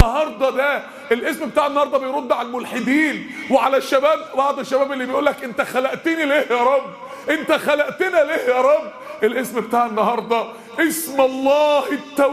النهارده ده الاسم بتاع النهارده بيرد على الملحدين وعلى الشباب بعض الشباب اللي بيقول لك انت خلقتني ليه يا رب انت خلقتنا ليه يا رب الاسم بتاع النهارده اسم الله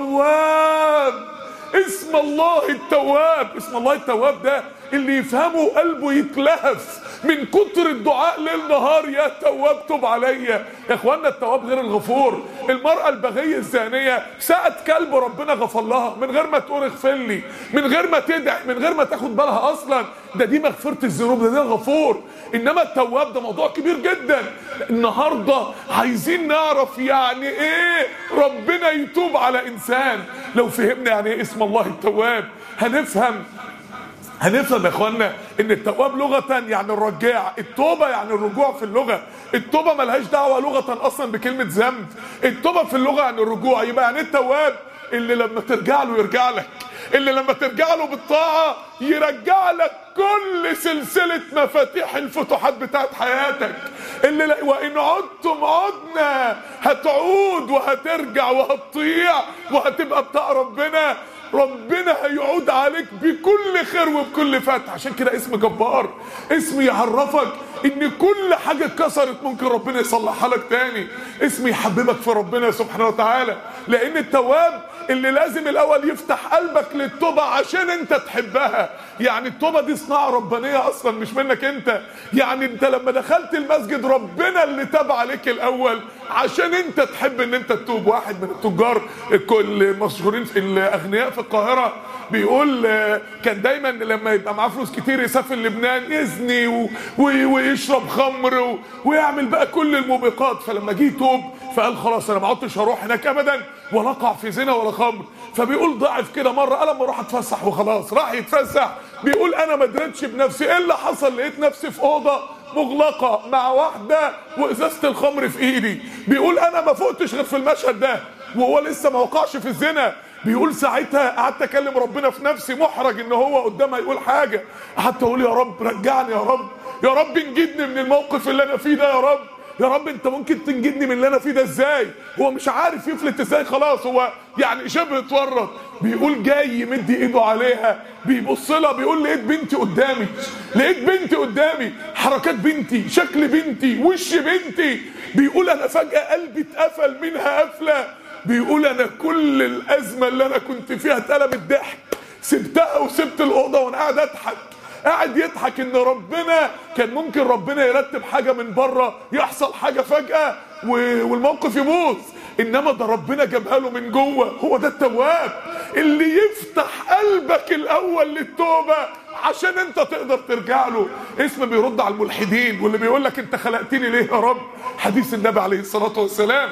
التواب اسم الله التواب اسم الله التواب ده اللي يفهمه قلبه يتلهف من كتر الدعاء ليل نهار يا تواب تب عليا يا اخوانا التواب غير الغفور المرأة البغية الزانية ساءت كلب ربنا غفر لها من غير ما تقول اغفر لي من غير ما تدعي من غير ما تاخد بالها اصلا ده دي مغفرة الذنوب ده ده الغفور انما التواب ده موضوع كبير جدا النهارده عايزين نعرف يعني ايه ربنا يتوب على انسان لو فهمنا يعني ايه اسم الله التواب هنفهم هنفهم يا اخوانا ان التواب لغة يعني الرجاع التوبة يعني الرجوع في اللغة التوبة ملهاش دعوة لغة اصلا بكلمة ذنب التوبة في اللغة يعني الرجوع يبقى يعني التواب اللي لما ترجع له يرجع لك اللي لما ترجع له بالطاعة يرجع لك كل سلسلة مفاتيح الفتوحات بتاعت حياتك اللي لا وإن عدتم عدنا هتعود وهترجع وهتطيع وهتبقى بتاع ربنا ربنا هيعود عليك بكل خير وبكل فتح عشان كده اسم جبار اسم يعرفك ان كل حاجة اتكسرت ممكن ربنا يصلحها لك تاني اسم يحببك في ربنا سبحانه وتعالى لان التواب اللي لازم الاول يفتح قلبك للتوبة عشان انت تحبها يعني التوبة دي صناعة ربانية اصلا مش منك انت يعني انت لما دخلت المسجد ربنا اللي تاب عليك الاول عشان انت تحب ان انت تتوب واحد من التجار المشهورين في الاغنياء في القاهرة بيقول كان دايما لما يبقى معاه فلوس كتير يسافر لبنان يزني و... و... ويشرب خمر و... ويعمل بقى كل الموبقات فلما جه يتوب فقال خلاص انا ما عدتش هروح هناك ابدا ولا اقع في زنا ولا خمر فبيقول ضعف كده مره قال اما اروح اتفسح وخلاص راح يتفسح بيقول انا ما دريتش بنفسي ايه اللي حصل لقيت نفسي في اوضه مغلقه مع واحده وازازه الخمر في ايدي بيقول انا ما فقتش غير في المشهد ده وهو لسه ما وقعش في الزنا بيقول ساعتها قعدت اكلم ربنا في نفسي محرج ان هو قدامها يقول حاجه قعدت اقول يا رب رجعني يا رب يا رب انجدني من الموقف اللي انا فيه ده يا رب يا رب انت ممكن تنجدني من اللي انا فيه ده ازاي هو مش عارف يفلت ازاي خلاص هو يعني شبه اتورط بيقول جاي يمد ايده عليها بيبص لها بيقول لقيت بنتي قدامي لقيت بنتي قدامي حركات بنتي شكل بنتي وش بنتي بيقول انا فجاه قلبي اتقفل منها قفله بيقول انا كل الازمه اللي انا كنت فيها اتقلبت ضحك سبتها وسبت الاوضه وانا قاعد اضحك قاعد يضحك ان ربنا كان ممكن ربنا يرتب حاجه من بره يحصل حاجه فجاه والموقف يبوظ انما ده ربنا جابها له من جوه هو ده التواب اللي يفتح قلبك الاول للتوبه عشان انت تقدر ترجع له اسم بيرد على الملحدين واللي بيقول لك انت خلقتني ليه يا رب حديث النبي عليه الصلاه والسلام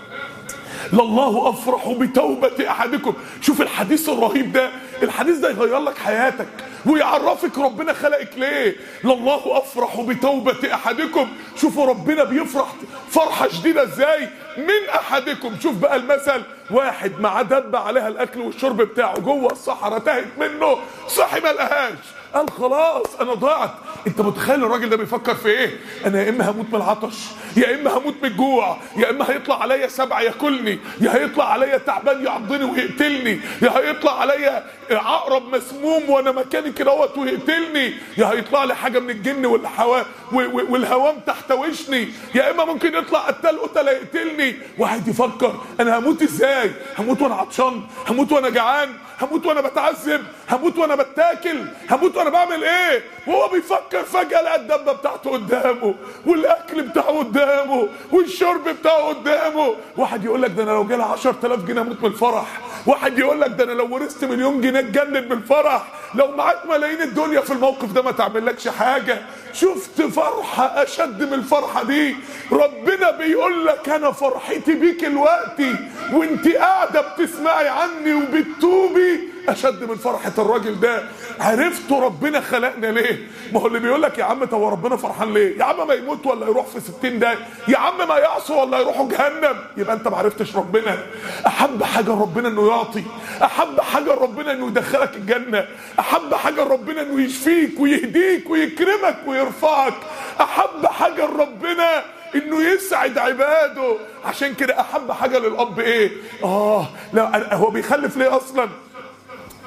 لله افرح بتوبه احدكم شوف الحديث الرهيب ده الحديث ده يغير لك حياتك ويعرفك ربنا خلقك ليه لله افرح بتوبه احدكم شوفوا ربنا بيفرح فرحه شديده ازاي من احدكم شوف بقى المثل واحد مع دبه عليها الاكل والشرب بتاعه جوه الصحراء تهت منه صحي ما لقاهاش قال خلاص انا ضاعت انت متخيل الراجل ده بيفكر في ايه انا يا اما هموت من العطش يا اما هموت من الجوع يا اما هيطلع عليا سبع ياكلني يا هيطلع عليا تعبان يعضني ويقتلني يا هيطلع عليا عقرب مسموم وانا مكاني كدهوت ويقتلني يا هيطلع لي حاجه من الجن والهوا والهوام تحتوشني يا اما ممكن يطلع قتال قتله يقتلني واحد يفكر انا هموت ازاي هموت وانا عطشان هموت وانا جعان هموت وانا بتعذب هموت وانا بتاكل هموت وانا بعمل ايه وهو بيفكر فجاه لقى الدبه بتاعته قدامه والاكل بتاعه قدامه والشرب بتاعه قدامه واحد يقول لك ده انا لو جالي 10000 جنيه اموت من الفرح واحد يقول لك ده انا لو ورثت مليون جنيه اتجنن من الفرح لو معاك ملايين الدنيا في الموقف ده ما تعملكش حاجه شفت فرحه اشد من الفرحه دي ربنا بيقول لك انا فرحتي بيك دلوقتي وانت قاعده بتسمعي عني وبتتوبي اشد من فرحه الراجل ده عرفتوا ربنا خلقنا ليه ما هو اللي بيقول لك يا عم طب ربنا فرحان ليه يا عم ما يموت ولا يروح في 60 ده يا عم ما يعصوا ولا يروحوا جهنم يبقى انت ما عرفتش ربنا احب حاجه ربنا انه يعطي احب حاجه ربنا انه يدخلك الجنه احب حاجه ربنا انه يشفيك ويهديك ويكرمك ويرفعك احب حاجه ربنا انه يسعد عباده عشان كده احب حاجه للاب ايه اه لا هو بيخلف ليه اصلا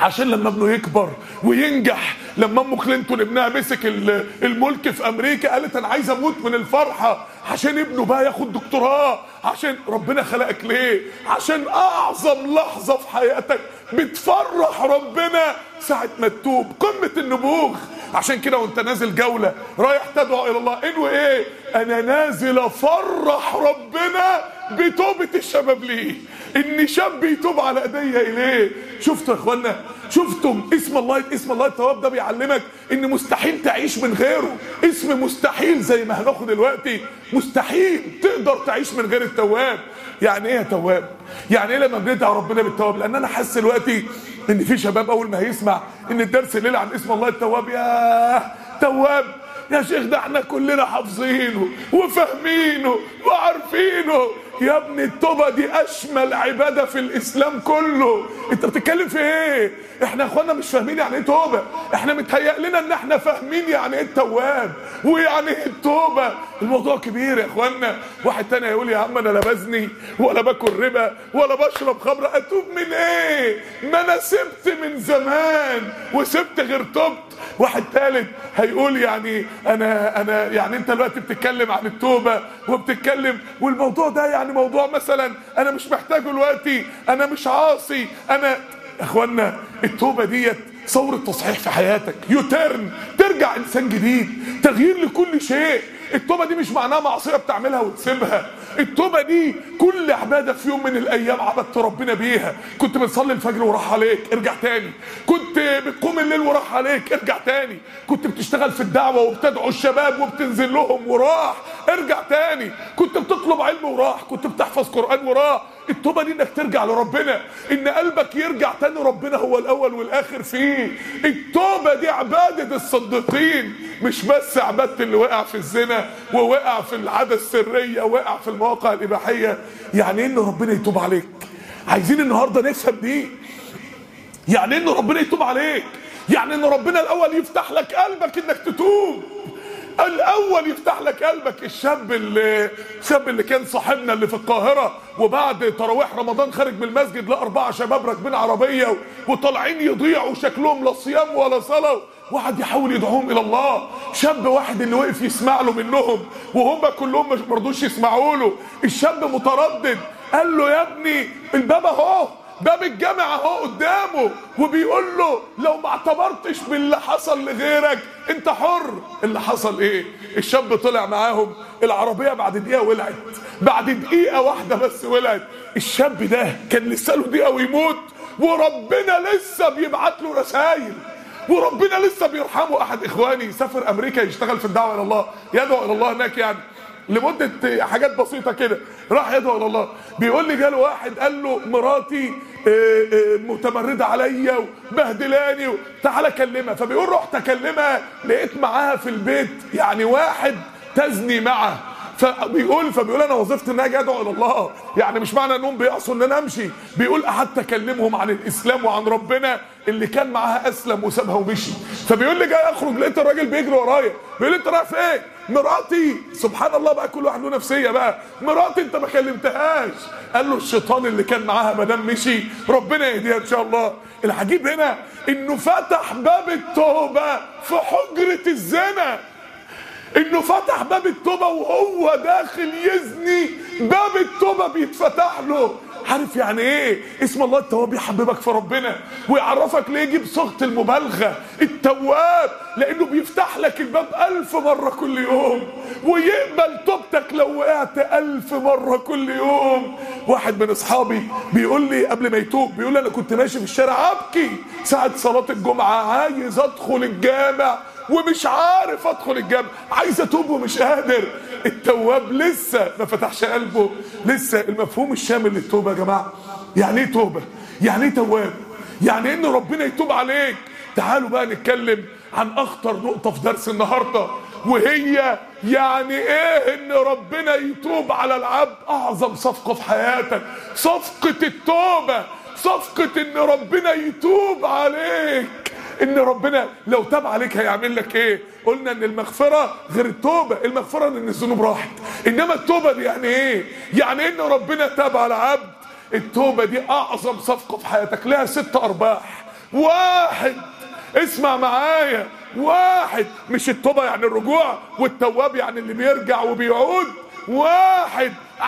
عشان لما ابنه يكبر وينجح لما ام كلينتون ابنها مسك ال- الملك في امريكا قالت انا عايز اموت من الفرحه عشان ابنه بقى ياخد دكتوراه عشان ربنا خلقك ليه عشان اعظم لحظه في حياتك بتفرح ربنا ساعه ما تتوب قمه النبوغ عشان كده وانت نازل جوله رايح تدعو الى الله انوي ايه انا نازل افرح ربنا بتوبه الشباب ليه ان شاب يتوب على ايديا اليه شفتوا يا اخوانا شفتم اسم الله اسم الله التواب ده بيعلمك ان مستحيل تعيش من غيره اسم مستحيل زي ما هناخد دلوقتي مستحيل تقدر تعيش من غير التواب يعني ايه يا تواب يعني ايه لما بندعي ربنا بالتواب لان انا حاسس دلوقتي ان في شباب اول ما هيسمع ان الدرس الليله عن اسم الله التواب يا تواب يا شيخ ده احنا كلنا حافظينه وفاهمينه وعارفينه يا ابن التوبة دي أشمل عبادة في الإسلام كله أنت بتتكلم في إيه؟ إحنا يا إخوانا مش فاهمين يعني إيه توبة إحنا متهيأ لنا إن إحنا فاهمين يعني إيه التواب ويعني إيه التوبة الموضوع كبير يا إخوانا واحد تاني هيقول يا عم أنا لا بزني ولا باكل ربا ولا بشرب خمرة أتوب من إيه؟ ما أنا سبت من زمان وسبت غير توبت واحد ثالث هيقول يعني انا انا يعني انت دلوقتي بتتكلم عن التوبه وبتتكلم والموضوع ده يعني موضوع مثلا انا مش محتاجه دلوقتي انا مش عاصي انا يا اخوانا التوبه ديت ثورة تصحيح في حياتك يوترن ترجع انسان جديد تغيير لكل شيء التوبة دي مش معناها معصية بتعملها وتسيبها التوبة دي كل عبادة في يوم من الأيام عبدت ربنا بيها كنت بتصلي الفجر وراح عليك ارجع تاني كنت بتقوم الليل وراح عليك ارجع تاني كنت بتشتغل في الدعوة وبتدعو الشباب وبتنزل لهم وراح ارجع تاني كنت بتطلب علم وراح كنت بتحفظ قرآن وراح التوبة دي انك ترجع لربنا ان قلبك يرجع تاني ربنا هو الاول والاخر فيه التوبة دي عبادة الصديقين مش بس عبادة اللي وقع في الزنا ووقع في العادة السرية وقع في المواقع الاباحية يعني ايه ان ربنا يتوب عليك عايزين النهاردة نفهم دي يعني ان ربنا يتوب عليك يعني ان ربنا الاول يفتح لك قلبك انك تتوب الاول يفتح لك قلبك الشاب اللي الشاب اللي كان صاحبنا اللي في القاهره وبعد تراويح رمضان خارج من المسجد لقى اربعه شباب راكبين عربيه وطالعين يضيعوا شكلهم لا صيام ولا صلاه واحد يحاول يدعوهم الى الله شاب واحد اللي وقف يسمع له منهم وهم كلهم مش مرضوش يسمعوا له الشاب متردد قال له يا ابني الباب اهو باب الجامع اهو قدامه وبيقول له لو ما اعتبرتش باللي حصل لغيرك انت حر اللي حصل ايه الشاب طلع معاهم العربيه بعد دقيقه ولعت بعد دقيقه واحده بس ولعت الشاب ده كان لسه له دقيقه ويموت وربنا لسه بيبعت له رسائل وربنا لسه بيرحمه احد اخواني سافر امريكا يشتغل في الدعوه الى الله يدعو الى الله هناك يعني لمدة حاجات بسيطة كده راح يدعو الى الله بيقول لي جاله واحد قال له مراتي آه، آه، متمردة عليا وبهدلاني و- تعالى كلمها فبيقول رحت اكلمها لقيت معاها في البيت يعني واحد تزني معه فبيقول فبيقول انا وظيفتي ان اجي ادعو الى الله يعني مش معنى انهم بيقصوا ان انا امشي بيقول قعدت اكلمهم عن الاسلام وعن ربنا اللي كان معاها اسلم وسابها ومشي فبيقول لي جاي اخرج لقيت الراجل بيجري ورايا بيقول لي انت رايح فين مراتي سبحان الله بقى كل واحد له نفسيه بقى مراتي انت ما كلمتهاش قال له الشيطان اللي كان معاها ما دام مشي ربنا يهديها ان شاء الله العجيب هنا انه فتح باب التوبه في حجره الزنا انه فتح باب التوبه وهو داخل يزني باب التوبه بيتفتح له عارف يعني ايه اسم الله التواب يحببك في ربنا ويعرفك ليه يجيب صيغه المبالغه التواب لانه بيفتح لك الباب الف مره كل يوم ويقبل توبتك لو وقعت الف مره كل يوم واحد من اصحابي بيقول لي قبل ما يتوب بيقول لي انا كنت ماشي في الشارع ابكي ساعه صلاه الجمعه عايز ادخل الجامع ومش عارف ادخل الجامع عايز اتوب ومش قادر التواب لسه ما فتحش قلبه لسه المفهوم الشامل للتوبه يا جماعه يعني ايه توبه يعني ايه تواب يعني إيه ان ربنا يتوب عليك تعالوا بقى نتكلم عن اخطر نقطه في درس النهارده وهي يعني ايه ان ربنا يتوب على العبد اعظم صفقه في حياتك صفقه التوبه صفقه ان ربنا يتوب عليك ان ربنا لو تاب عليك هيعمل لك ايه قلنا ان المغفره غير التوبه المغفره ان الذنوب راحت انما التوبه دي يعني ايه يعني ان ربنا تاب على عبد التوبه دي اعظم صفقه في حياتك لها ست ارباح واحد اسمع معايا واحد مش التوبة يعني الرجوع والتواب يعني اللي بيرجع وبيعود واحد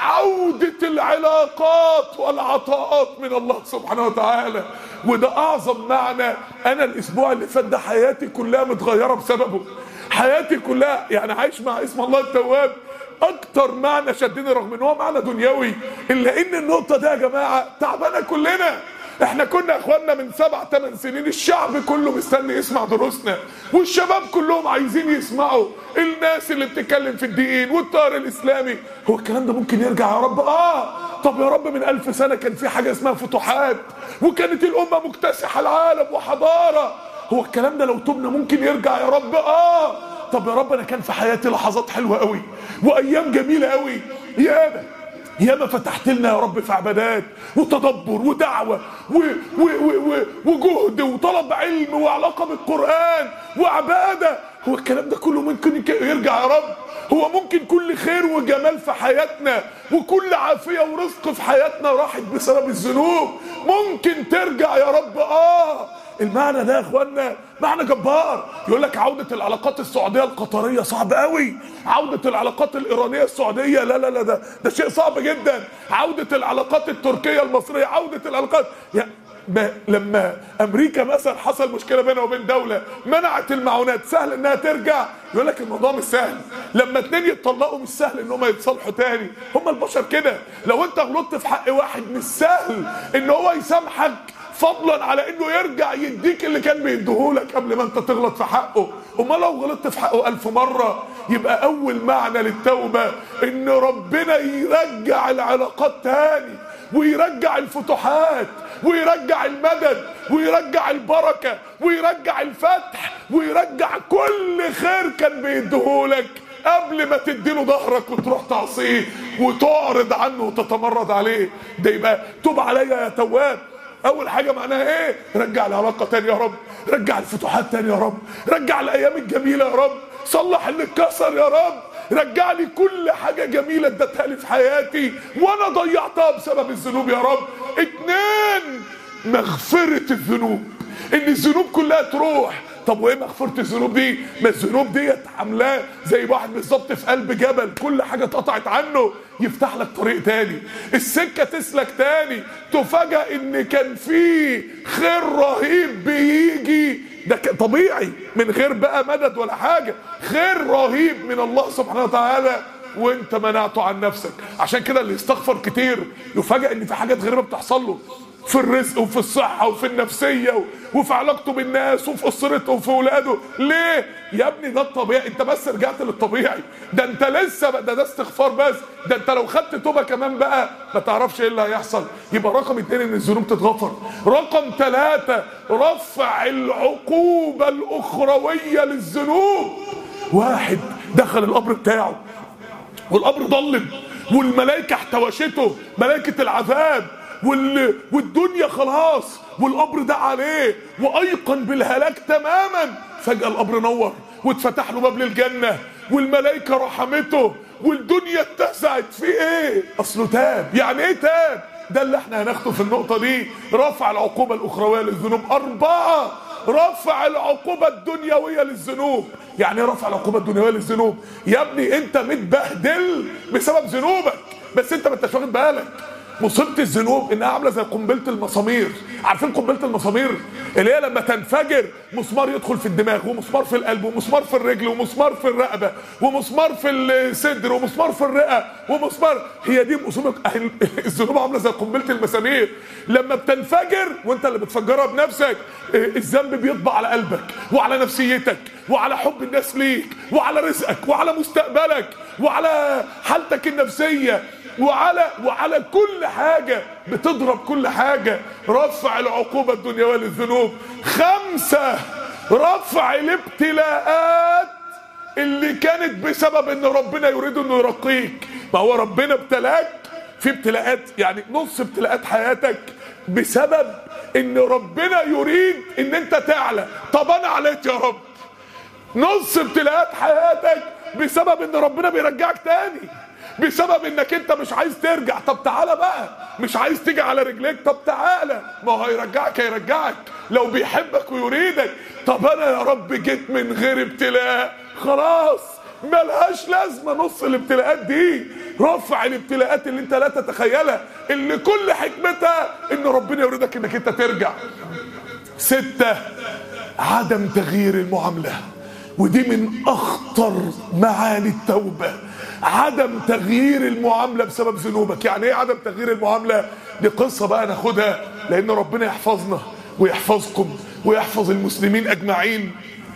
عودة العلاقات والعطاءات من الله سبحانه وتعالى وده أعظم معنى أنا الأسبوع اللي فات ده حياتي كلها متغيرة بسببه حياتي كلها يعني عايش مع اسم الله التواب اكتر معنى شدني رغم ان هو معنى دنيوي الا ان النقطه دي يا جماعه تعبانه كلنا احنا كنا اخواننا من سبع ثمان سنين الشعب كله مستني يسمع دروسنا والشباب كلهم عايزين يسمعوا الناس اللي بتتكلم في الدين والتيار الاسلامي هو الكلام ده ممكن يرجع يا رب اه طب يا رب من ألف سنة كان في حاجة اسمها فتوحات وكانت الأمة مكتسحة العالم وحضارة هو الكلام ده لو تبنا ممكن يرجع يا رب اه طب يا رب انا كان في حياتي لحظات حلوه قوي وايام جميله قوي ياما ياما فتحت لنا يا رب في عبادات وتدبر ودعوه و و و و وجهد وطلب علم وعلاقه بالقران وعباده هو الكلام ده كله ممكن يرجع يا رب هو ممكن كل خير وجمال في حياتنا وكل عافيه ورزق في حياتنا راحت بسبب الذنوب ممكن ترجع يا رب اه المعنى ده يا اخوانا معنى جبار يقول لك عودة العلاقات السعودية القطرية صعب قوي عودة العلاقات الإيرانية السعودية لا لا لا ده ده شيء صعب جدا عودة العلاقات التركية المصرية عودة العلاقات يعني ما لما امريكا مثلا حصل مشكله بينها وبين دوله منعت المعونات سهل انها ترجع يقول لك الموضوع مش سهل لما اتنين يتطلقوا مش سهل ان هم يتصالحوا تاني هم البشر كده لو انت غلطت في حق واحد مش سهل ان هو يسامحك فضلا على انه يرجع يديك اللي كان بيديهولك قبل ما انت تغلط في حقه امال لو غلطت في حقه الف مرة يبقى اول معنى للتوبة ان ربنا يرجع العلاقات تاني ويرجع الفتوحات ويرجع المدد ويرجع البركة ويرجع الفتح ويرجع كل خير كان بيديهولك قبل ما تديله ظهرك وتروح تعصيه وتعرض عنه وتتمرد عليه ده يبقى توب عليا يا تواب اول حاجه معناها ايه رجع العلاقه تاني يا رب رجع الفتوحات تاني يا رب رجع الايام الجميله يا رب صلح اللي اتكسر يا رب رجع لي كل حاجه جميله اديتها لي في حياتي وانا ضيعتها بسبب الذنوب يا رب اتنين مغفره الذنوب ان الذنوب كلها تروح طب وايه مغفره الذنوب دي؟ ما الذنوب ديت عاملاه زي واحد بالظبط في قلب جبل كل حاجه اتقطعت عنه يفتح لك طريق تاني السكه تسلك تاني تفاجأ ان كان في خير رهيب بيجي ده طبيعي من غير بقى مدد ولا حاجه خير رهيب من الله سبحانه وتعالى وانت منعته عن نفسك عشان كده اللي يستغفر كتير يفاجئ ان في حاجات غريبه بتحصل له في الرزق وفي الصحة وفي النفسية وفي علاقته بالناس وفي أسرته وفي ولاده ليه؟ يا ابني ده الطبيعي انت بس رجعت للطبيعي ده انت لسه ده ده استغفار بس ده انت لو خدت توبة كمان بقى ما تعرفش ايه اللي هيحصل يبقى رقم اتنين ان الذنوب تتغفر رقم ثلاثة رفع العقوبة الأخروية للذنوب واحد دخل القبر بتاعه والقبر ضلم والملائكة احتوشته ملائكة العذاب وال... والدنيا خلاص والقبر ده عليه وايقن بالهلاك تماما فجاه القبر نور واتفتح له باب للجنه والملائكه رحمته والدنيا اتسعت في ايه اصله تاب يعني ايه تاب ده اللي احنا هناخده في النقطه دي رفع العقوبه الاخرويه للذنوب اربعه رفع العقوبة الدنيوية للذنوب يعني ايه رفع العقوبة الدنيوية للذنوب يا ابني انت متبهدل بسبب ذنوبك بس انت ما انتش واخد بالك مصيبه الذنوب انها عامله زي قنبله المسامير عارفين قنبله المسامير اللي هي لما تنفجر مسمار يدخل في الدماغ ومسمار في القلب ومسمار في الرجل ومسمار في الرقبه ومسمار في الصدر ومسمار في الرئه ومسمار هي دي مصيبه الذنوب عامله زي قنبله المسامير لما بتنفجر وانت اللي بتفجرها بنفسك الذنب بيطبع على قلبك وعلى نفسيتك وعلى حب الناس ليك وعلى رزقك وعلى مستقبلك وعلى حالتك النفسيه وعلى وعلى كل حاجة بتضرب كل حاجة رفع العقوبة الدنيوية للذنوب خمسة رفع الابتلاءات اللي كانت بسبب ان ربنا يريد انه يرقيك ما هو ربنا ابتلاك في ابتلاءات يعني نص ابتلاءات حياتك بسبب ان ربنا يريد ان انت تعلى طب انا عليت يا رب نص ابتلاءات حياتك بسبب ان ربنا بيرجعك تاني بسبب انك انت مش عايز ترجع طب تعالى بقى مش عايز تيجي على رجليك طب تعالى ما هو هيرجعك هيرجعك لو بيحبك ويريدك طب انا يا رب جيت من غير ابتلاء خلاص ملهاش لازمه نص الابتلاءات دي رفع الابتلاءات اللي انت لا تتخيلها اللي كل حكمتها ان ربنا يريدك انك انت ترجع ستة عدم تغيير المعاملة ودي من أخطر معاني التوبة عدم تغيير المعاملة بسبب ذنوبك يعني ايه عدم تغيير المعاملة دي قصة بقى ناخدها لأن ربنا يحفظنا ويحفظكم ويحفظ المسلمين أجمعين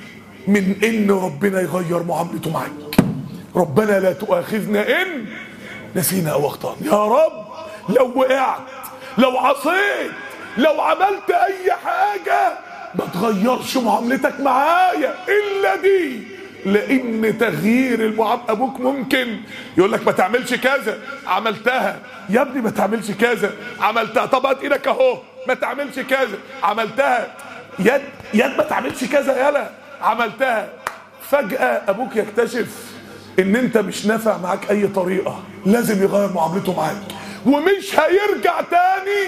من ان ربنا يغير معاملته معاك ربنا لا تؤاخذنا ان نسينا او اخطانا يا رب لو وقعت لو عصيت لو عملت اي حاجة ما تغيرش معاملتك معايا الا دي لان تغيير المعامله ابوك ممكن يقول لك ما تعملش كذا عملتها يا ابني ما تعملش كذا عملتها طب هات ايدك اهو ما تعملش كذا عملتها يد يد ما تعملش كذا يالا عملتها فجأة ابوك يكتشف ان انت مش نافع معاك اي طريقة لازم يغير معاملته معاك ومش هيرجع تاني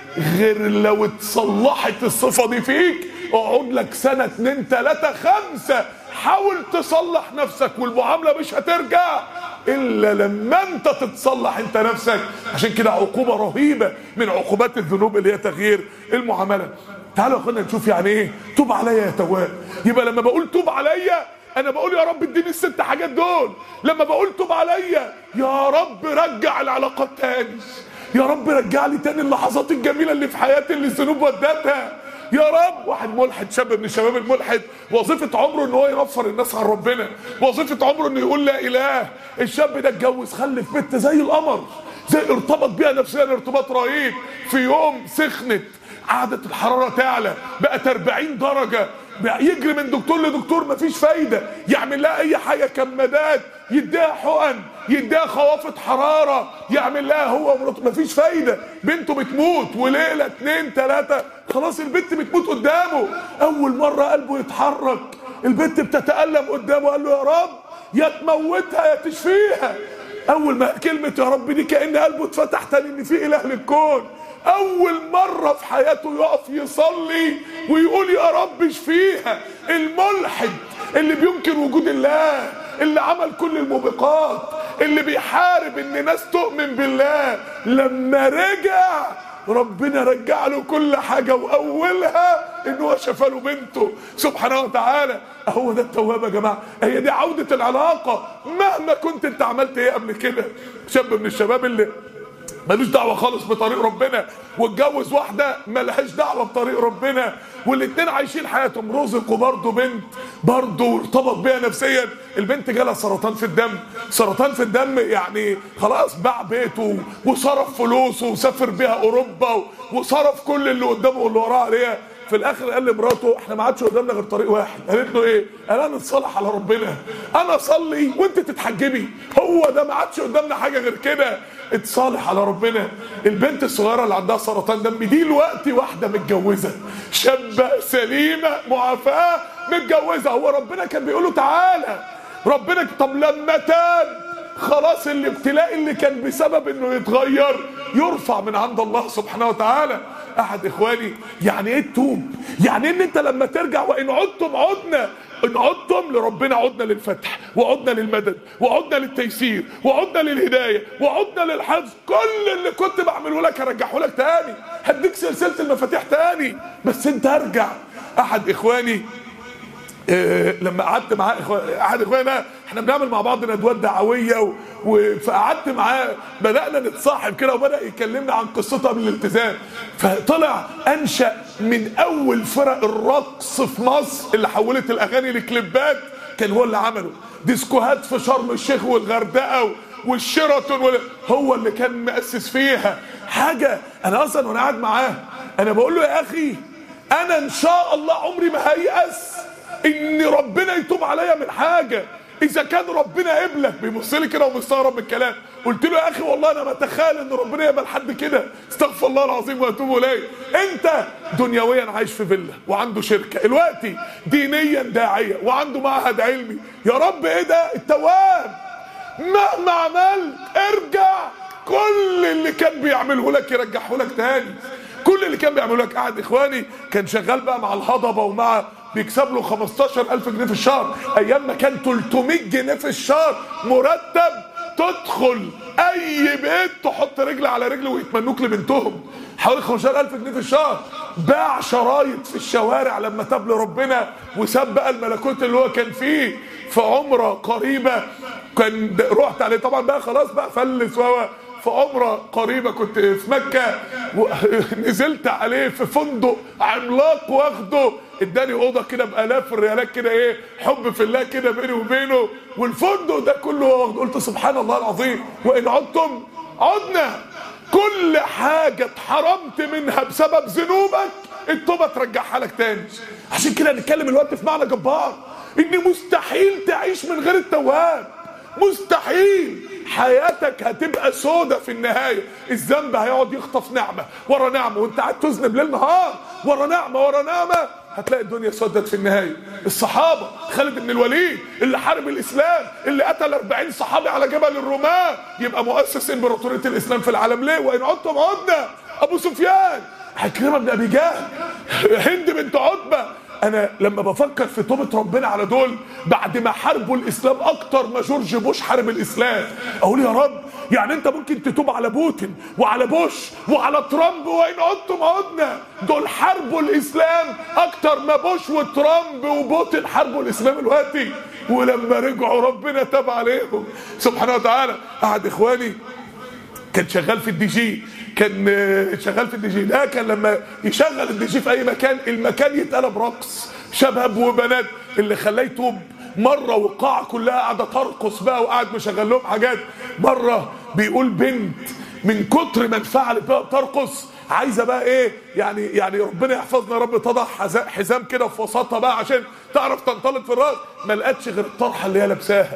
غير لو اتصلحت الصفة دي فيك اقعد لك سنة اتنين تلاتة خمسة حاول تصلح نفسك والمعاملة مش هترجع الا لما انت تتصلح انت نفسك عشان كده عقوبة رهيبة من عقوبات الذنوب اللي هي تغيير المعاملة تعالوا يا اخوانا نشوف يعني ايه توب عليا يا تواب يبقى لما بقول توب عليا انا بقول يا رب اديني الست حاجات دول لما بقول توب عليا يا رب رجع العلاقات تاني يا رب رجع لي تاني اللحظات الجميله اللي في حياتي اللي الذنوب ودتها يا رب واحد ملحد شاب من الشباب الملحد وظيفة عمره ان هو ينفر الناس عن ربنا وظيفة عمره انه يقول لا اله الشاب ده اتجوز خلف بنت زي القمر زي ارتبط بيها نفسيا ارتباط رهيب في يوم سخنت قعدت الحرارة تعلى بقت 40 درجة بقى يجري من دكتور لدكتور مفيش فايدة يعمل لها اي حاجة كمادات يديها حقن يديها خوافة حرارة يعمل لها هو ومراته مفيش فايدة بنته بتموت وليلة اتنين تلاتة خلاص البنت بتموت قدامه اول مرة قلبه يتحرك البنت بتتألم قدامه قال له يا رب يا تموتها يا تشفيها اول ما كلمة يا رب دي كأن قلبه اتفتح تاني ان في اله للكون اول مرة في حياته يقف يصلي ويقول يا رب اشفيها الملحد اللي بينكر وجود الله اللي عمل كل الموبقات اللي بيحارب ان ناس تؤمن بالله لما رجع ربنا رجع له كل حاجة وأولها إن هو شفى له بنته سبحانه وتعالى هو ده التواب يا جماعة هي دي عودة العلاقة مهما كنت أنت عملت إيه قبل كده شاب من الشباب اللي ملوش دعوه خالص بطريق ربنا واتجوز واحده ملهاش دعوه بطريق ربنا والاتنين عايشين حياتهم رزقوا برضه بنت برضه ارتبط بيها نفسيا البنت جالها سرطان في الدم سرطان في الدم يعني خلاص باع بيته وصرف فلوسه وسافر بيها اوروبا وصرف كل اللي قدامه واللي وراه عليها في الاخر قال لمراته احنا ما عادش قدامنا غير طريق واحد قالت له ايه قال انا نتصالح على ربنا انا اصلي وانت تتحجبي هو ده ما عادش قدامنا حاجه غير كده اتصالح على ربنا البنت الصغيره اللي عندها سرطان دم دي دلوقتي واحده متجوزه شابه سليمه معافاه متجوزه هو ربنا كان بيقول له تعالى ربنا طب لما تاب خلاص الابتلاء اللي كان بسبب انه يتغير يرفع من عند الله سبحانه وتعالى احد اخواني يعني ايه التوب يعني ان انت لما ترجع وان عدتم عدنا ان عدتم لربنا عدنا للفتح وعدنا للمدد وعدنا للتيسير وعدنا للهدايه وعدنا للحفظ كل اللي كنت بعمله لك هرجعه لك تاني هديك سلسله المفاتيح تاني بس انت ارجع احد اخواني إيه لما قعدت معاه احد اخواننا احنا بنعمل مع بعض ندوات دعويه و... و... فقعدت معاه بدانا نتصاحب كده وبدا يكلمنا عن قصته من الالتزام فطلع انشا من اول فرق الرقص في مصر اللي حولت الاغاني لكليبات كان هو اللي عمله ديسكوهات في شرم الشيخ والغردقه و... والشيراتون وال... هو اللي كان مؤسس فيها حاجه انا اصلا وانا قاعد معاه انا بقول له يا اخي انا ان شاء الله عمري ما هيأس ان ربنا يتوب عليا من حاجه اذا كان ربنا قبلك بيبص لي كده ومستغرب من الكلام قلت له يا اخي والله انا بتخيل ان ربنا يقبل حد كده استغفر الله العظيم واتوب اليه انت دنيويا عايش في فيلا وعنده شركه دلوقتي دينيا داعيه وعنده معهد علمي يا رب ايه ده التواب مهما عملت ارجع كل اللي كان بيعمله لك يرجعه لك تاني كل اللي كان بيعمله لك قاعد اخواني كان شغال بقى مع الهضبه ومع بيكسب له 15000 جنيه في الشهر ايام ما كان 300 جنيه في الشهر مرتب تدخل اي بيت تحط رجل على رجل ويتمنوك لبنتهم حوالي 15000 جنيه في الشهر باع شرايط في الشوارع لما تاب لربنا وساب بقى الملكوت اللي هو كان فيه في عمره قريبه كان رحت عليه طبعا بقى خلاص بقى فلس وهو في عمره قريبه كنت في مكه ونزلت عليه في فندق عملاق واخده اداني اوضه كده بالاف الريالات كده ايه حب في الله كده بيني وبينه والفندق ده كله هو واخده قلت سبحان الله العظيم وان عدتم عدنا كل حاجه اتحرمت منها بسبب ذنوبك التوبه ترجعها لك تاني عشان كده نتكلم الوقت في معنى جبار ان مستحيل تعيش من غير التواب مستحيل حياتك هتبقى سودة في النهاية الذنب هيقعد يخطف نعمة ورا نعمة وانت قاعد تذنب ليل نهار ورا نعمة ورا نعمة هتلاقي الدنيا سودت في النهاية الصحابة خالد بن الوليد اللي حارب الإسلام اللي قتل 40 صحابي على جبل الرومان يبقى مؤسس إمبراطورية الإسلام في العالم ليه وإن عدتم عدنا أبو سفيان عكرمة بن أبي جهل هند بنت عتبة انا لما بفكر في توبه ربنا على دول بعد ما حاربوا الاسلام اكتر ما جورج بوش حارب الاسلام اقول يا رب يعني انت ممكن تتوب على بوتين وعلى بوش وعلى ترامب وان عدتم عدنا دول حاربوا الاسلام اكتر ما بوش وترامب وبوتين حاربوا الاسلام دلوقتي ولما رجعوا ربنا تاب عليهم سبحانه وتعالى قعد اخواني كان شغال في الدي جي كان شغال في الدي جي ده كان لما يشغل الدي جي في اي مكان المكان يتقلب رقص شباب وبنات اللي خلاه يتوب مره والقاعه كلها قاعده ترقص بقى وقاعد مشغل لهم حاجات مره بيقول بنت من كتر ما انفعلت بقى بترقص عايزه بقى ايه يعني يعني ربنا يحفظنا يا رب تضع حزام كده في وسطها بقى عشان تعرف تنطلق في الراس ما لقتش غير الطرحه اللي هي لابساها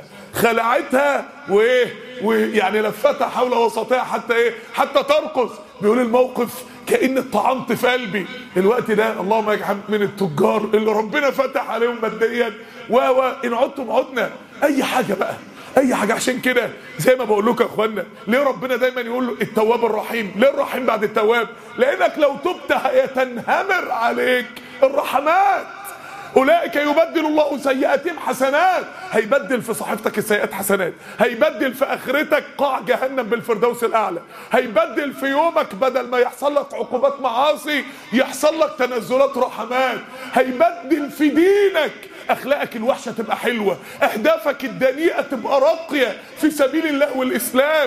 خلعتها وايه ويعني لفتها حول وسطها حتى ايه حتى ترقص بيقول الموقف كأن اتطعنت في قلبي الوقت ده اللهم اجعل من التجار اللي ربنا فتح عليهم ماديا و ان عدتم عدنا اي حاجه بقى اي حاجه عشان كده زي ما بقول لكم يا اخوانا ليه ربنا دايما يقول له التواب الرحيم ليه الرحيم بعد التواب لانك لو تبت هيتنهمر عليك الرحمات اولئك يبدل الله سيئاتهم حسنات هيبدل في صحيفتك السيئات حسنات هيبدل في اخرتك قاع جهنم بالفردوس الاعلى هيبدل في يومك بدل ما يحصل لك عقوبات معاصي يحصل لك تنزلات رحمات هيبدل في دينك اخلاقك الوحشه تبقى حلوه اهدافك الدنيئه تبقى راقيه في سبيل الله والاسلام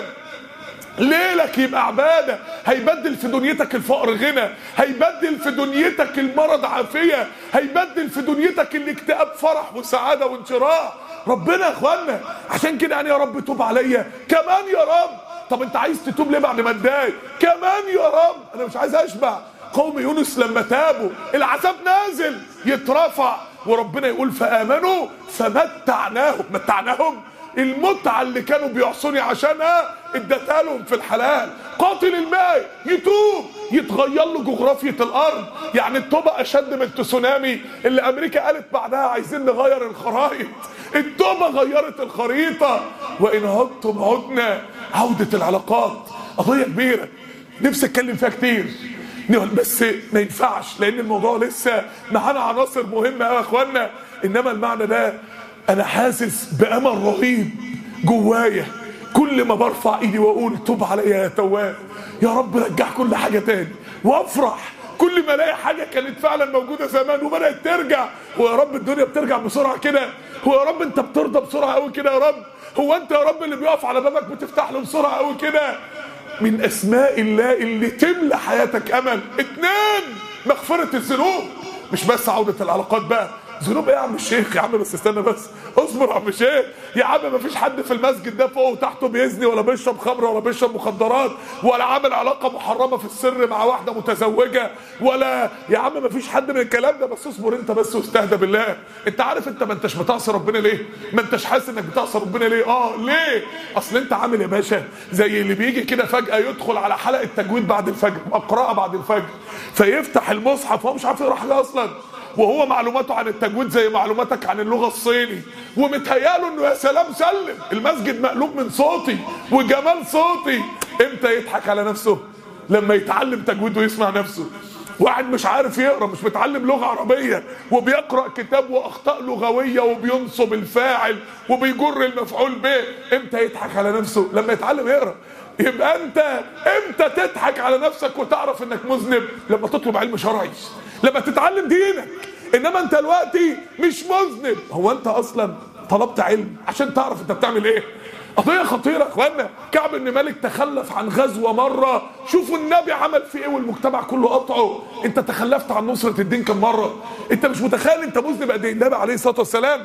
ليلك يبقى عباده هيبدل في دنيتك الفقر غنى هيبدل في دنيتك المرض عافيه هيبدل في دنيتك الاكتئاب فرح وسعاده وانشراح ربنا يا اخوانا عشان كده يعني يا رب توب عليا كمان يا رب طب انت عايز تتوب ليه بعد ما اتضايق كمان يا رب انا مش عايز اشبع قوم يونس لما تابوا العذاب نازل يترفع وربنا يقول فامنوا فمتعناهم متعناهم المتعة اللي كانوا بيعصوني عشانها اديتها لهم في الحلال قاتل الماء يتوب يتغير له جغرافية الأرض يعني التوبة أشد من التسونامي اللي أمريكا قالت بعدها عايزين نغير الخرائط التوبة غيرت الخريطة وإن عدتم عدنا عودة العلاقات قضية كبيرة نفسي أتكلم فيها كتير بس ما ينفعش لأن الموضوع لسه معانا عناصر مهمة يا إخوانا إنما المعنى ده انا حاسس بامل رهيب جوايا كل ما برفع ايدي واقول توب عليا يا تواب يا رب رجع كل حاجه تاني وافرح كل ما الاقي حاجه كانت فعلا موجوده زمان وبدات ترجع ويا رب الدنيا بترجع بسرعه كده هو يا رب انت بترضى بسرعه قوي كده يا رب هو انت يا رب اللي بيقف على بابك بتفتح له بسرعه قوي كده من اسماء الله اللي تملى حياتك امل اتنين مغفره الذنوب مش بس عوده العلاقات بقى ذنوب ايه يا عم الشيخ يا عم بس استنى بس اصبر يا عم الشيخ يا عم ما فيش حد في المسجد ده فوق وتحته بيزني ولا بيشرب خمر ولا بيشرب مخدرات ولا عامل علاقه محرمه في السر مع واحده متزوجه ولا يا عم ما فيش حد من الكلام ده بس اصبر انت بس واستهدى بالله انت عارف انت ما انتش بتعصي ربنا ليه ما انتش حاسس انك بتعصي ربنا ليه اه ليه اصل انت عامل يا باشا زي اللي بيجي كده فجاه يدخل على حلقه تجويد بعد الفجر قراءه بعد الفجر فيفتح المصحف وهو مش عارف يقرا حاجه اصلا وهو معلوماته عن التجويد زي معلوماتك عن اللغه الصيني ومتهياله انه يا سلام سلم المسجد مقلوب من صوتي وجمال صوتي امتى يضحك على نفسه لما يتعلم تجويد ويسمع نفسه واحد مش عارف يقرا مش متعلم لغه عربيه وبيقرا كتاب واخطاء لغويه وبينصب الفاعل وبيجر المفعول به امتى يضحك على نفسه لما يتعلم يقرا يبقى انت امتى تضحك على نفسك وتعرف انك مذنب لما تطلب علم شرعي لما تتعلم دينك انما انت دلوقتي مش مذنب هو انت اصلا طلبت علم عشان تعرف انت بتعمل ايه قضية خطيرة يا اخوانا كعب بن مالك تخلف عن غزوة مرة شوفوا النبي عمل فيه ايه والمجتمع كله قطعه انت تخلفت عن نصرة الدين كم مرة انت مش متخيل انت مذنب قد ايه النبي عليه الصلاة والسلام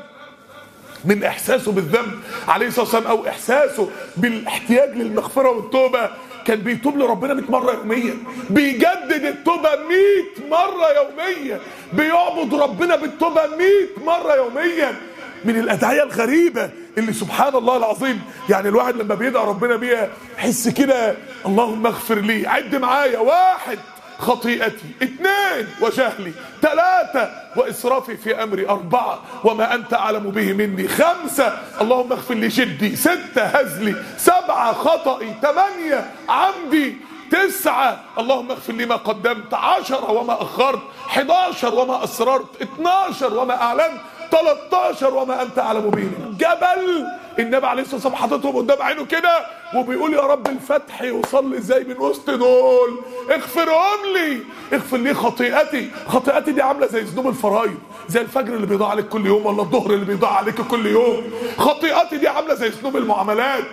من احساسه بالذنب عليه الصلاه والسلام او احساسه بالاحتياج للمغفره والتوبه كان بيتوب لربنا 100 مره يوميا بيجدد التوبه 100 مره يوميا بيعبد ربنا بالتوبه 100 مره يوميا من الادعيه الغريبه اللي سبحان الله العظيم يعني الواحد لما بيدعي ربنا بيها يحس كده اللهم اغفر لي عد معايا واحد خطيئتي اثنين وجهلي ثلاثة وإسرافي في أمري أربعة وما أنت أعلم به مني خمسة اللهم اغفر لي جدي ستة هزلي سبعة خطئي ثمانية عمدي تسعة اللهم اغفر لي ما قدمت عشرة وما أخرت حداشر وما أسررت اتناشر وما أعلنت 13 وما انت اعلم به جبل النبي عليه الصلاه والسلام حاططهم قدام عينه كده وبيقول يا رب الفتح يوصل لي ازاي من وسط دول اغفرهم لي اغفر لي خطيئتي خطيئتي دي عامله زي ذنوب الفرايض زي الفجر اللي بيضيع عليك كل يوم ولا الظهر اللي بيضيع عليك كل يوم خطيئتي دي عامله زي ذنوب المعاملات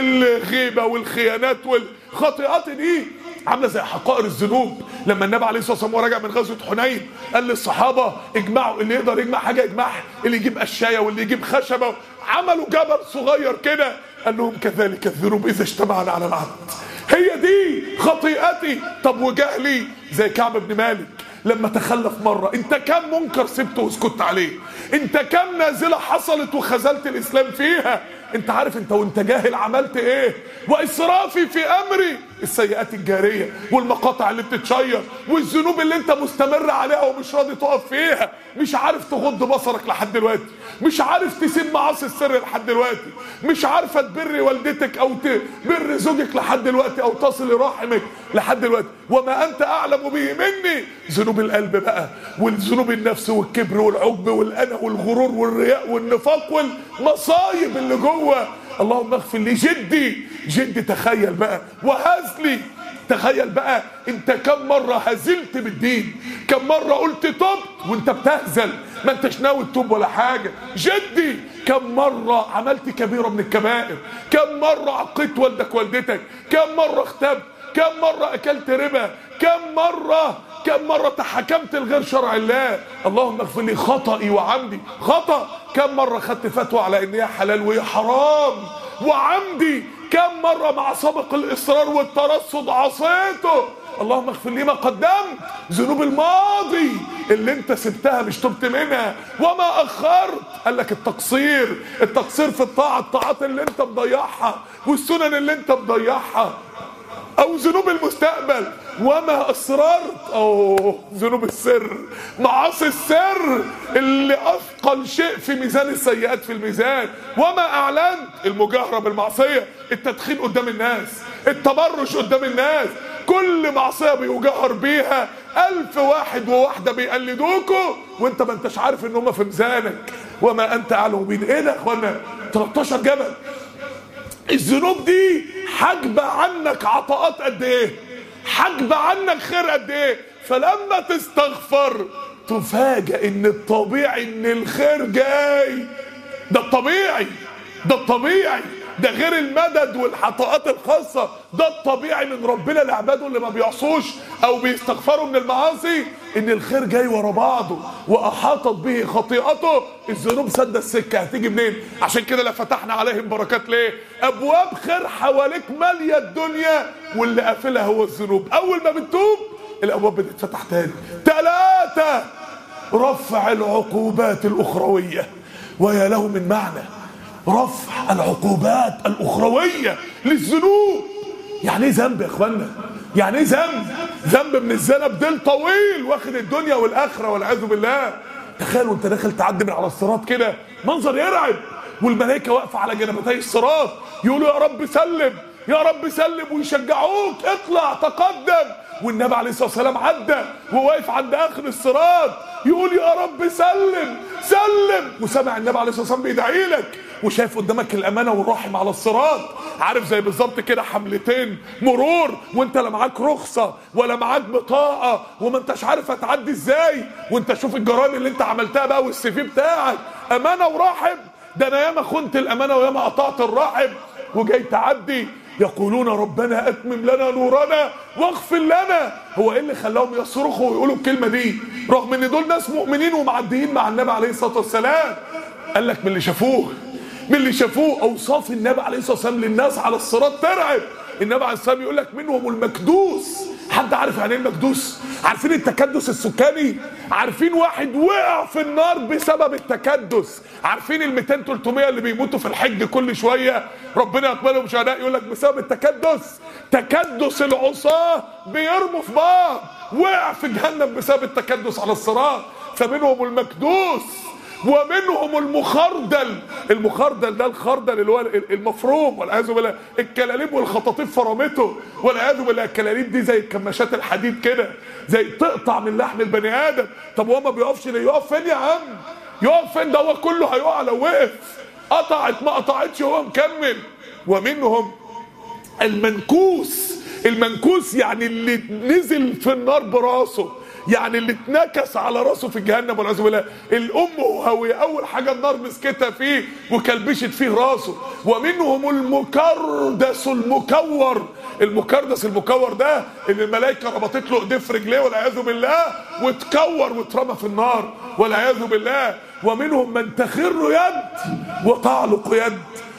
الغيبه والخيانات والخطيئتي دي عامله زي حقائر الذنوب لما النبي عليه الصلاه والسلام راجع من غزوه حنين قال للصحابه اجمعوا اللي يقدر يجمع حاجه يجمعها اللي يجيب قشايه واللي يجيب خشبه عملوا جبل صغير كده قال لهم كذلك الذنوب اذا اجتمعنا على العبد هي دي خطيئتي طب وجهلي زي كعب بن مالك لما تخلف مرة انت كم منكر سبته وسكت عليه انت كم نازلة حصلت وخذلت الاسلام فيها انت عارف انت وانت جاهل عملت ايه واسرافي في امري السيئات الجارية والمقاطع اللي بتتشير والذنوب اللي انت مستمر عليها ومش راضي تقف فيها مش عارف تغض بصرك لحد دلوقتي مش عارف تسيب معاصي السر لحد دلوقتي مش عارفة تبر والدتك او تبر زوجك لحد دلوقتي او تصل رحمك لحد دلوقتي وما انت اعلم به مني ذنوب القلب بقى والذنوب النفس والكبر والعجب والانا والغرور والرياء والنفاق والمصايب اللي جوه اللهم اغفر لي جدي جدي تخيل بقى وهزلي تخيل بقى انت كم مرة هزلت بالدين كم مرة قلت تبت وانت بتهزل ما انتش ناوي تتوب ولا حاجة جدي كم مرة عملت كبيرة من الكبائر كم مرة عقيت والدك والدتك كم مرة اختبت كم مرة اكلت ربا كم مرة كم مرة تحكمت لغير شرع الله اللهم اغفر لي خطئي وعمدي خطأ كم مرة خدت فتوى على ان هي حلال وهي حرام وعمدي كم مرة مع سابق الإصرار والترصد عصيته اللهم اغفر لي ما قدمت ذنوب الماضي اللي انت سبتها مش تبت منها وما اخرت قال لك التقصير التقصير في الطاعة الطاعات اللي انت مضيعها والسنن اللي انت مضيعها او ذنوب المستقبل وما اصررت او ذنوب السر معاصي السر اللي اثقل شيء في ميزان السيئات في الميزان وما اعلنت المجاهره بالمعصيه التدخين قدام الناس التبرش قدام الناس كل معصيه بيجاهر بيها ألف واحد وواحدة بيقلدوكوا وانت ما انتش عارف ان هم في ميزانك وما انت اعلم بين ايه ده يا اخوانا 13 جبل الذنوب دي حاجبة عنك عطاءات قد ايه حاجبة عنك خير قد ايه فلما تستغفر تفاجأ ان الطبيعي ان الخير جاي ده الطبيعي ده الطبيعي ده غير المدد والعطاءات الخاصة ده الطبيعي من ربنا لعباده اللي ما بيعصوش او بيستغفروا من المعاصي ان الخير جاي ورا بعضه واحاطت به خطيئته الذنوب سد السكة هتيجي منين عشان كده لا فتحنا عليهم بركات ليه ابواب خير حواليك مالية الدنيا واللي قافلها هو الذنوب اول ما بتتوب الابواب بتتفتح تاني ثلاثة رفع العقوبات الاخروية ويا له من معنى رفع العقوبات الاخرويه للذنوب يعني ايه ذنب يا اخوانا يعني ايه ذنب ذنب من الذنب ديل طويل واخد الدنيا والاخره والعياذ بالله تخيل وانت داخل تعدي من على الصراط كده منظر يرعب والملائكه واقفه على جنبتي الصراط يقولوا يا رب سلم يا رب سلم ويشجعوك اطلع تقدم والنبي عليه الصلاه والسلام عدى وواقف عند اخر الصراط يقول يا رب سلم سلم وسمع النبي عليه الصلاه والسلام بيدعي لك وشايف قدامك الامانه والرحم على الصراط عارف زي بالظبط كده حملتين مرور وانت لا معاك رخصه ولا معاك بطاقه وما انتش عارف هتعدي ازاي وانت شوف الجرائم اللي انت عملتها بقى والسي في بتاعك امانه ورحم ده انا ياما خنت الامانه وياما قطعت الرحم وجاي تعدي يقولون ربنا اتمم لنا نورنا واغفر لنا هو ايه اللي خلاهم يصرخوا ويقولوا الكلمه دي رغم ان دول ناس مؤمنين ومعديين مع النبي عليه الصلاه والسلام قال لك من اللي شافوه من اللي شافوه اوصاف النبي عليه الصلاه والسلام للناس على الصراط ترعب النبي عليه الصلاه والسلام يقول لك منهم المكدوس حد عارف يعني ايه المكدوس عارفين التكدس السكاني عارفين واحد وقع في النار بسبب التكدس عارفين ال 200 300 اللي بيموتوا في الحج كل شويه ربنا يقبلهم شهداء يقول لك بسبب التكدس تكدس العصاه بيرموا في بعض وقع في جهنم بسبب التكدس على الصراط فمنهم المكدوس ومنهم المخردل المخردل ده الخردل اللي هو المفروم والعياذ بالله الكلاليب والخطاطيف فرمته والعياذ بالله الكلاليب دي زي الكماشات الحديد كده زي تقطع من لحم البني ادم طب هو ما بيقفش ليه يقف فين يا عم يقف فين ده هو كله هيقع لو وقف قطعت ما قطعتش هو مكمل ومنهم المنكوس المنكوس يعني اللي نزل في النار براسه يعني اللي اتنكس على راسه في جهنم والعياذ بالله الام وهوية اول حاجه النار مسكتها فيه وكلبشت فيه راسه ومنهم المكردس المكور المكردس المكور ده اللي الملائكه ربطت له ايديه في رجليه والعياذ بالله واتكور واترمى في النار والعياذ بالله ومنهم من تخر يد وتعلق يد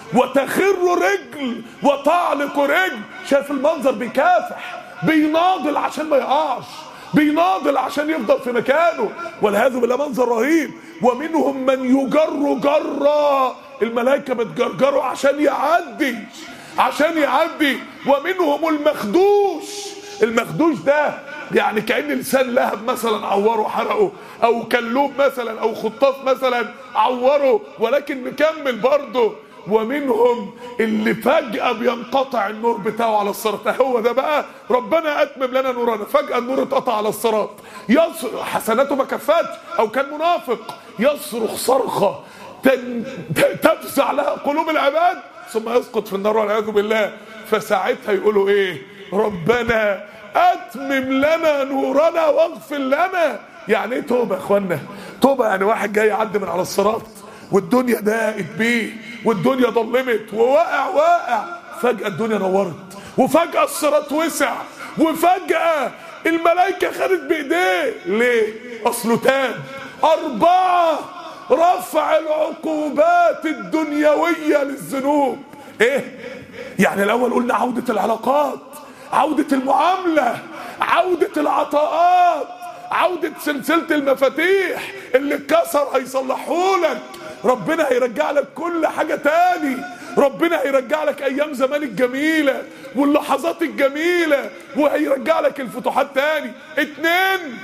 وتخر رجل وتعلق رجل شايف المنظر بيكافح بيناضل عشان ما يقعش بيناضل عشان يفضل في مكانه والعياذ بالله منظر رهيب ومنهم من يجر جرا الملائكه بتجرجره عشان يعدي عشان يعدي ومنهم المخدوش المخدوش ده يعني كأن لسان لهب مثلا عوره حرقه او كلوب مثلا او خطاف مثلا عوره ولكن مكمل برضه ومنهم اللي فجأة بينقطع النور بتاعه على الصراط هو ده بقى ربنا أتمم لنا نورنا فجأة النور اتقطع على الصراط يصرخ حسناته ما كفتش أو كان منافق يصرخ صرخة تن... تفزع لها قلوب العباد ثم يسقط في النار والعياذ بالله فساعتها يقولوا ايه ربنا اتمم لنا نورنا واغفر لنا يعني ايه توبه يا اخوانا توبه يعني واحد جاي يعدي من على الصراط والدنيا ضاقت بيه والدنيا ضلمت وواقع واقع فجأة الدنيا نورت وفجأة الصراط وسع وفجأة الملائكة خدت بإيديه ليه؟ أصله تاب أربعة رفع العقوبات الدنيوية للذنوب إيه؟ يعني الأول قلنا عودة العلاقات عودة المعاملة عودة العطاءات عودة سلسلة المفاتيح اللي اتكسر هيصلحهولك ربنا هيرجع لك كل حاجة تاني ربنا هيرجع لك ايام زمان الجميلة واللحظات الجميلة وهيرجع لك الفتوحات تاني اتنين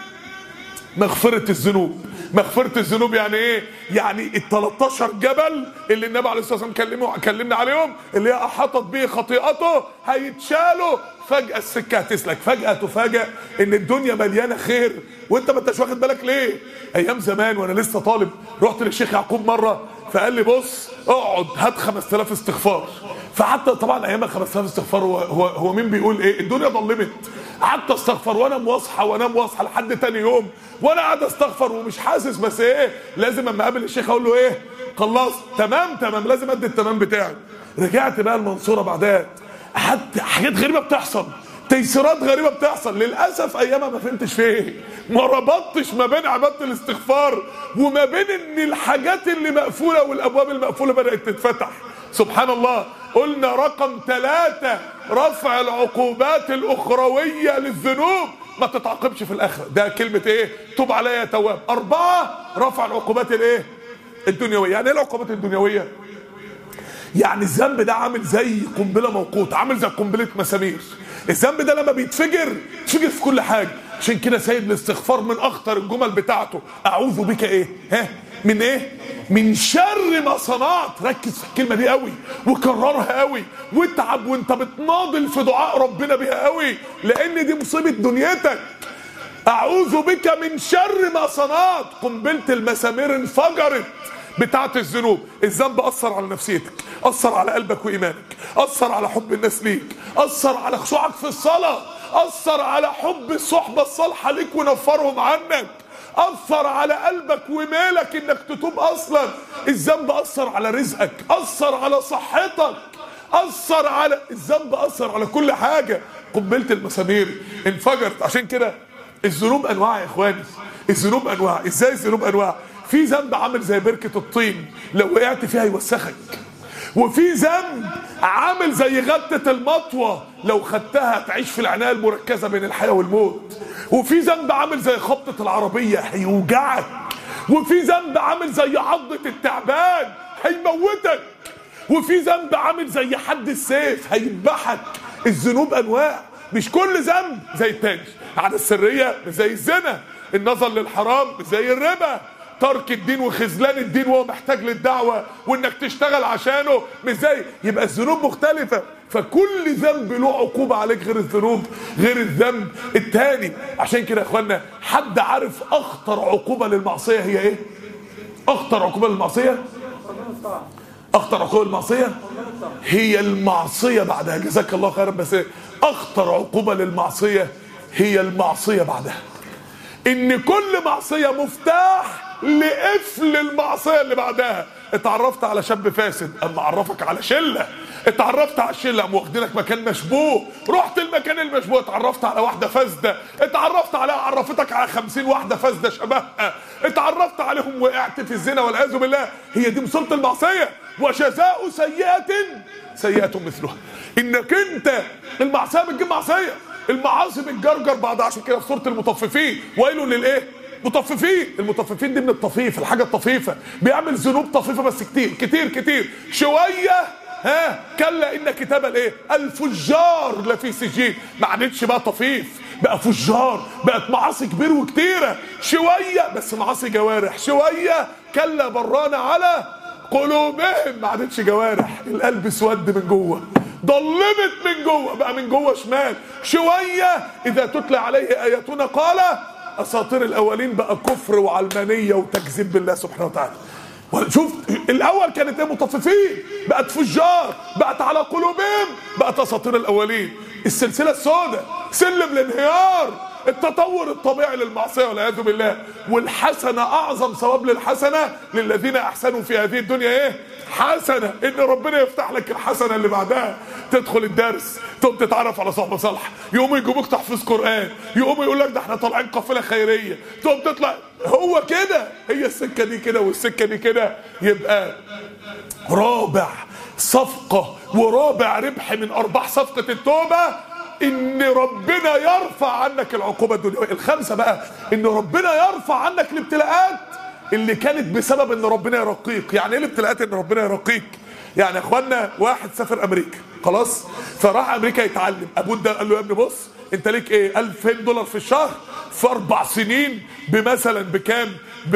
مغفرة الذنوب مغفرة الذنوب يعني ايه؟ يعني ال 13 جبل اللي النبي عليه الصلاه والسلام كلمه كلمنا عليهم اللي هي احاطت به خطيئته هيتشالوا فجأة السكة هتسلك فجأة تفاجأ ان الدنيا مليانة خير وانت ما انتش واخد بالك ليه ايام زمان وانا لسه طالب رحت للشيخ يعقوب مرة فقال لي بص اقعد هات 5000 استغفار فحتى طبعا ايام ال 5000 استغفار هو, هو هو مين بيقول ايه الدنيا ضلمت قعدت استغفر وانا واصحى وانام واصحى لحد تاني يوم وانا قاعد استغفر ومش حاسس بس ايه لازم اما اقابل الشيخ اقول له ايه خلصت تمام تمام لازم ادي التمام بتاعي رجعت بقى المنصوره بعدها حتى حاجات غريبه بتحصل تيسيرات غريبه بتحصل للاسف ايامها ما فهمتش في ايه ما ربطتش ما بين عباده الاستغفار وما بين ان الحاجات اللي مقفوله والابواب المقفوله بدات تتفتح سبحان الله قلنا رقم ثلاثة رفع العقوبات الأخروية للذنوب ما تتعاقبش في الآخرة ده كلمة إيه توب عليا يا تواب أربعة رفع العقوبات الإيه الدنيوية يعني إيه العقوبات الدنيوية يعني الذنب ده عامل زي قنبله موقوت عامل زي قنبله مسامير الذنب ده لما بيتفجر يتفجر في كل حاجه عشان كده سيد الاستغفار من اخطر الجمل بتاعته اعوذ بك ايه ها من ايه من شر ما صنعت ركز في الكلمه دي قوي وكررها قوي واتعب وانت بتناضل في دعاء ربنا بيها قوي لان دي مصيبه دنيتك اعوذ بك من شر ما صنعت قنبله المسامير انفجرت بتاعت الذنوب الذنب اثر على نفسيتك اثر على قلبك وايمانك اثر على حب الناس ليك اثر على خشوعك في الصلاه اثر على حب الصحبه الصالحه ليك ونفرهم عنك اثر على قلبك ومالك انك تتوب اصلا الذنب اثر على رزقك اثر على صحتك اثر على الذنب اثر على كل حاجه قنبله المسامير انفجرت عشان كده الذنوب انواع يا اخواني الذنوب انواع ازاي الذنوب انواع في ذنب عامل زي بركه الطين لو وقعت فيها يوسخك وفي ذنب عامل زي غتة المطوة لو خدتها تعيش في العناية المركزة بين الحياة والموت وفي ذنب عامل زي خبطة العربية هيوجعك وفي ذنب عامل زي عضة التعبان هيموتك وفي ذنب عامل زي حد السيف هيذبحك الذنوب انواع مش كل ذنب زي التاني عادة السرية مش زي الزنا النظر للحرام مش زي الربا ترك الدين وخذلان الدين وهو محتاج للدعوة وانك تشتغل عشانه مش زي يبقى الذنوب مختلفة فكل ذنب له عقوبة عليك غير الذنوب غير الذنب التاني عشان كده يا اخوانا حد عارف اخطر عقوبة للمعصية هي ايه اخطر عقوبة للمعصية اخطر عقوبة للمعصية هي المعصية بعدها جزاك الله خيرا بس اخطر عقوبة للمعصية هي المعصية بعدها ان كل معصية مفتاح لقفل المعصية اللي بعدها اتعرفت على شاب فاسد اما عرفك على شلة اتعرفت على الشلة قام واخدينك مكان مشبوه رحت المكان المشبوه اتعرفت على واحدة فاسدة اتعرفت عليها عرفتك على خمسين واحدة فاسدة شبهها اتعرفت عليهم وقعت في الزنا والعياذ بالله هي دي مصيبة المعصية وجزاء سيئة سيئة مثلها انك انت المعصية بتجيب معصية المعاصي بتجرجر بعد عشان كده في سورة المطففين ويل للايه مطففين المطففين دي من الطفيف الحاجة الطفيفة بيعمل ذنوب طفيفة بس كتير كتير كتير شوية ها كلا ان كتاب الايه الفجار لفي سجين ما عادتش بقى طفيف بقى فجار بقت معاصي كبير وكتيرة شوية بس معاصي جوارح شوية كلا برانا على قلوبهم ما عادتش جوارح القلب اسود من جوه ضلمت من جوه بقى من جوه شمال شويه اذا تتلى عليه اياتنا قال اساطير الاولين بقى كفر وعلمانيه وتكذيب بالله سبحانه وتعالى شوف الاول كانت ايه مطففين بقت فجار بقت على قلوبهم بقت اساطير الاولين السلسله السوداء سلم الانهيار التطور الطبيعي للمعصيه والعياذ بالله والحسنه اعظم ثواب للحسنه للذين احسنوا في هذه الدنيا ايه حسنه ان ربنا يفتح لك الحسنه اللي بعدها تدخل الدرس تقوم تتعرف على صحبه صالحه يقوموا يجيبوك تحفظ قران يقوموا يقول لك ده احنا طالعين قافله خيريه تقوم تطلع هو كده هي السكه دي كده والسكه دي كده يبقى رابع صفقه ورابع ربح من ارباح صفقه التوبه ان ربنا يرفع عنك العقوبه الدنيويه الخامسه بقى ان ربنا يرفع عنك الابتلاءات اللي كانت بسبب ان ربنا يرقيك يعني ايه الابتلاءات ان ربنا يرقيك يعني يا اخوانا واحد سافر امريكا خلاص فراح امريكا يتعلم ابوه ده قال له يا ابني بص انت ليك ايه 2000 دولار في الشهر في اربع سنين بمثلا بكام ب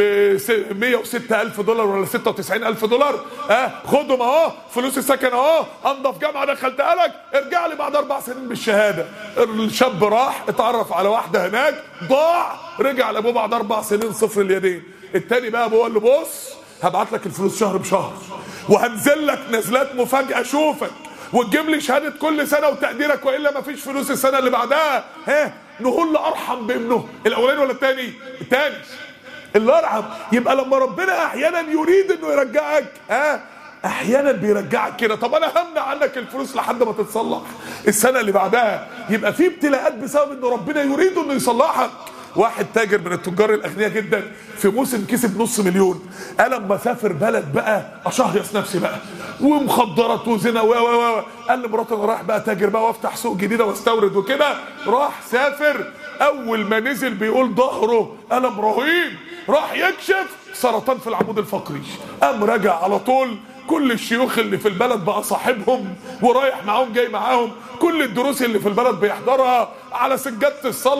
106 الف دولار ولا 96 الف دولار اه خدهم اهو فلوس السكن اهو انضف جامعه دخلتها لك ارجع لي بعد اربع سنين بالشهاده الشاب راح اتعرف على واحده هناك ضاع رجع لابوه بعد اربع سنين صفر اليدين التاني بقى ابوه قال له بص هبعت لك الفلوس شهر بشهر وهنزل لك نزلات مفاجاه اشوفك وتجيب لي شهاده كل سنه وتقديرك والا ما فيش فلوس السنه اللي بعدها ها نقول له ارحم بابنه الاولاني ولا الثاني الثاني اللي ارحم يبقى لما ربنا احيانا يريد انه يرجعك ها احيانا بيرجعك كده طب انا همنع عنك الفلوس لحد ما تتصلح السنه اللي بعدها يبقى في ابتلاءات بسبب ان ربنا يريد انه يصلحك واحد تاجر من التجار الاغنياء جدا في موسم كسب نص مليون قال اما اسافر بلد بقى اشهيص نفسي بقى ومخدرات وزنا و و و قال لمراته انا رايح بقى تاجر بقى وافتح سوق جديده واستورد وكده راح سافر اول ما نزل بيقول ظهره الم رهيب راح يكشف سرطان في العمود الفقري قام رجع على طول كل الشيوخ اللي في البلد بقى صاحبهم ورايح معاهم جاي معاهم كل الدروس اللي في البلد بيحضرها على سجادة الصلاة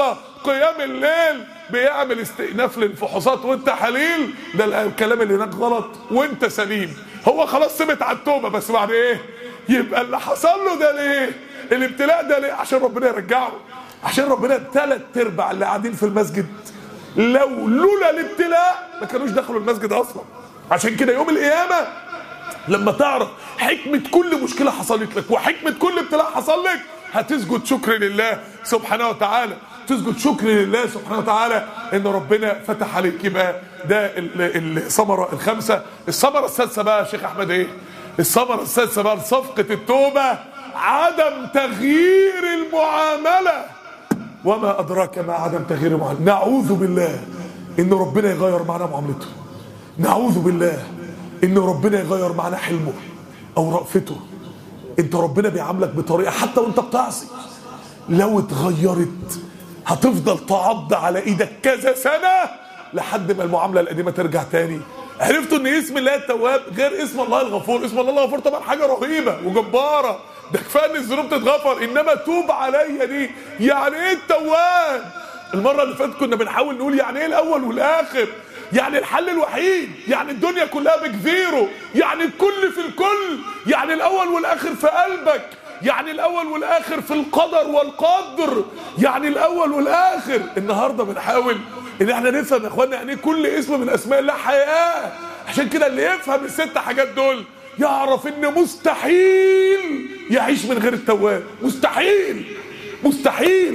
قيام الليل بيعمل استئناف للفحوصات والتحاليل ده الكلام اللي هناك غلط وانت سليم هو خلاص ثبت على التوبه بس بعد ايه يبقى اللي حصل له ده ليه الابتلاء ده ليه عشان ربنا يرجعه عشان ربنا ثلاث ارباع اللي قاعدين في المسجد لو لولا الابتلاء ما كانوش دخلوا المسجد اصلا عشان كده يوم القيامه لما تعرف حكمة كل مشكلة حصلت لك وحكمة كل ابتلاء حصل لك هتسجد شكر لله سبحانه وتعالى تسجد شكر لله سبحانه وتعالى ان ربنا فتح عليك يبقى ده الثمرة الخامسة الثمرة السادسة بقى يا شيخ احمد ايه الثمرة السادسة بقى صفقة التوبة عدم تغيير المعاملة وما أدراك ما عدم تغيير المعاملة نعوذ بالله إن ربنا يغير معنا معاملته نعوذ بالله إن ربنا يغير معنا حلمه أو رأفته أنت ربنا بيعاملك بطريقة حتى وأنت بتعصي لو اتغيرت هتفضل تعض على ايدك كذا سنة لحد ما المعاملة القديمة ترجع تاني عرفتوا ان اسم الله التواب غير اسم الله الغفور اسم الله الغفور طبعا حاجة رهيبة وجبارة ده كفايه ان الذنوب تتغفر انما توب عليا دي يعني ايه التواب المره اللي فاتت كنا بنحاول نقول يعني ايه الاول والاخر يعني الحل الوحيد يعني الدنيا كلها بكثيره يعني الكل في الكل يعني الاول والاخر في قلبك يعني الاول والاخر في القدر والقدر يعني الاول والاخر النهارده بنحاول ان احنا نفهم يا اخوانا يعني كل اسم من اسماء الله حياه عشان كده اللي يفهم الست حاجات دول يعرف ان مستحيل يعيش من غير التواب مستحيل مستحيل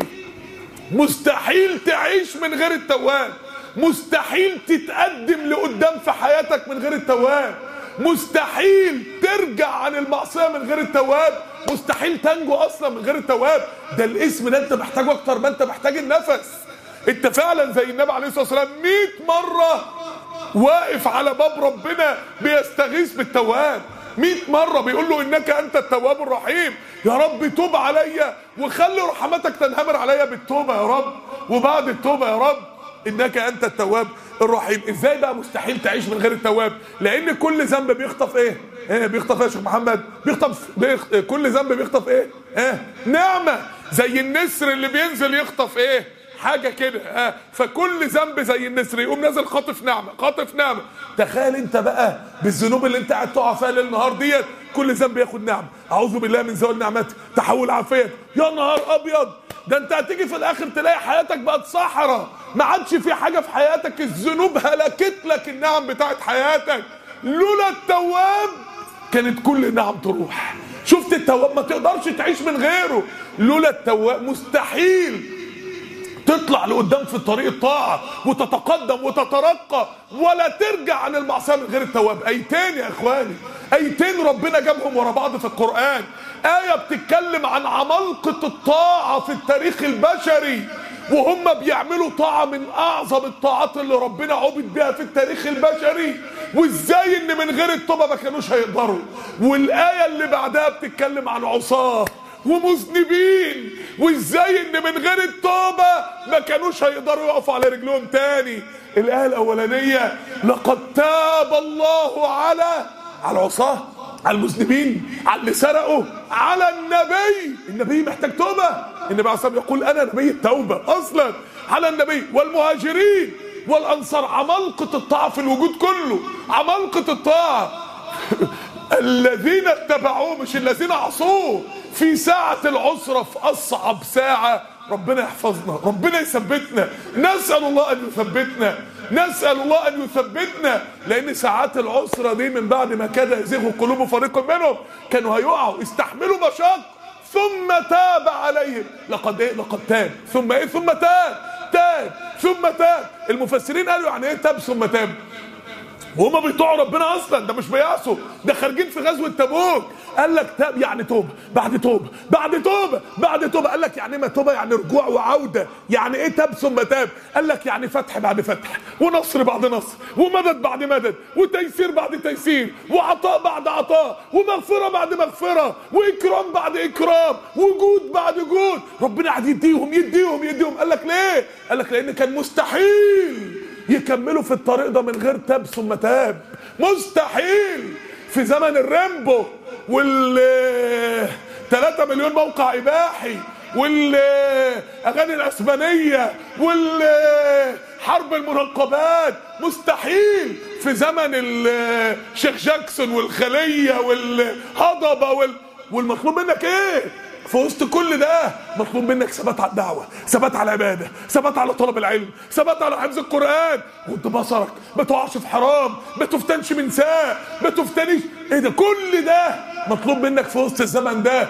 مستحيل تعيش من غير التواب مستحيل تتقدم لقدام في حياتك من غير التواب مستحيل ترجع عن المعصيه من غير التواب مستحيل تنجو اصلا من غير التواب ده الاسم ده انت محتاجه اكتر ما انت محتاج النفس انت فعلا زي النبي عليه الصلاه والسلام 100 مره واقف على باب ربنا بيستغيث بالتواب 100 مرة بيقول له إنك أنت التواب الرحيم يا رب توب عليا وخلي رحمتك تنهمر عليا بالتوبة يا رب وبعد التوبة يا رب إنك أنت التواب الرحيم إزاي بقى مستحيل تعيش من غير التواب لأن كل ذنب بيخطف إيه إيه بيخطف إيه يا شيخ محمد بيخطف بيخ... كل ذنب بيخطف إيه إيه نعمة زي النسر اللي بينزل يخطف إيه حاجة كده ها فكل ذنب زي النسر يقوم نازل خاطف نعمة خاطف نعمة تخيل انت بقى بالذنوب اللي انت قاعد تقع فيها ليل نهار ديت كل ذنب ياخد نعمة اعوذ بالله من زوال نعمتي تحول عافية يا نهار ابيض ده انت هتيجي في الاخر تلاقي حياتك بقت صحراء ما عادش في حاجة في حياتك الذنوب هلكت لك النعم بتاعت حياتك لولا التواب كانت كل النعم تروح شفت التواب ما تقدرش تعيش من غيره لولا التواب مستحيل تطلع لقدام في طريق الطاعة وتتقدم وتترقى ولا ترجع عن المعصية من غير التواب ايتين يا اخواني ايتين ربنا جابهم ورا بعض في القرآن آية بتتكلم عن عمالقة الطاعة في التاريخ البشري وهم بيعملوا طاعة من أعظم الطاعات اللي ربنا عبد بيها في التاريخ البشري وإزاي إن من غير التوبة ما كانوش هيقدروا والآية اللي بعدها بتتكلم عن عصاه ومذنبين وازاي ان من غير التوبة ما كانوش هيقدروا يقفوا على رجلهم تاني الآية الأولانية لقد تاب الله على على العصاة على المذنبين على اللي سرقوا على النبي النبي محتاج توبة النبي عليه الصلاة يقول أنا نبي التوبة أصلا على النبي والمهاجرين والأنصار عمالقة الطاعة في الوجود كله عمالقة الطاعة الذين اتبعوه مش الذين عصوه في ساعة العسرة في أصعب ساعة ربنا يحفظنا ربنا يثبتنا نسأل الله أن يثبتنا نسأل الله أن يثبتنا لأن ساعات العسرة دي من بعد ما كاد يزيغ قلوب فريق منهم كانوا هيقعوا استحملوا مشاق ثم تاب عليهم لقد ايه لقد تاب ثم ايه ثم تاب تاب ثم تاب المفسرين قالوا يعني ايه تاب ثم تاب وهما بيطيعوا ربنا اصلا ده مش بيعصوا ده خارجين في غزوه تبوك قال لك تاب يعني توبه بعد توبه بعد توبه بعد توبه قال لك يعني ما توبه يعني رجوع وعوده يعني ايه تاب ثم تاب قال لك يعني فتح بعد فتح ونصر بعد نصر ومدد بعد مدد وتيسير بعد تيسير وعطاء بعد عطاء ومغفره بعد مغفره واكرام بعد اكرام وجود بعد جود ربنا قاعد يديهم يديهم يديهم قال لك ليه قال لك لان كان مستحيل يكملوا في الطريق ده من غير تاب ثم تاب مستحيل في زمن الرامبو وال 3 مليون موقع اباحي والاغاني الاسبانيه والحرب المنقبات مستحيل في زمن الشيخ جاكسون والخليه والهضبه وال... والمطلوب منك ايه في وسط كل ده مطلوب منك ثبات على الدعوه ثبات على العباده ثبات على طلب العلم ثبات على حفظ القران غض بصرك ما تقعش في حرام ما تفتنش من ساء ما تفتنيش ايه ده كل ده مطلوب منك في وسط الزمن ده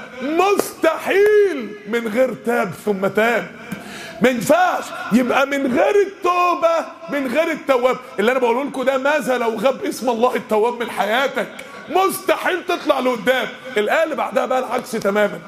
مستحيل من غير تاب ثم تاب ما ينفعش يبقى من غير التوبة من غير التواب اللي انا بقوله لكم ده ماذا لو غاب اسم الله التواب من حياتك مستحيل تطلع لقدام الآية اللي بعدها بقى العكس تماما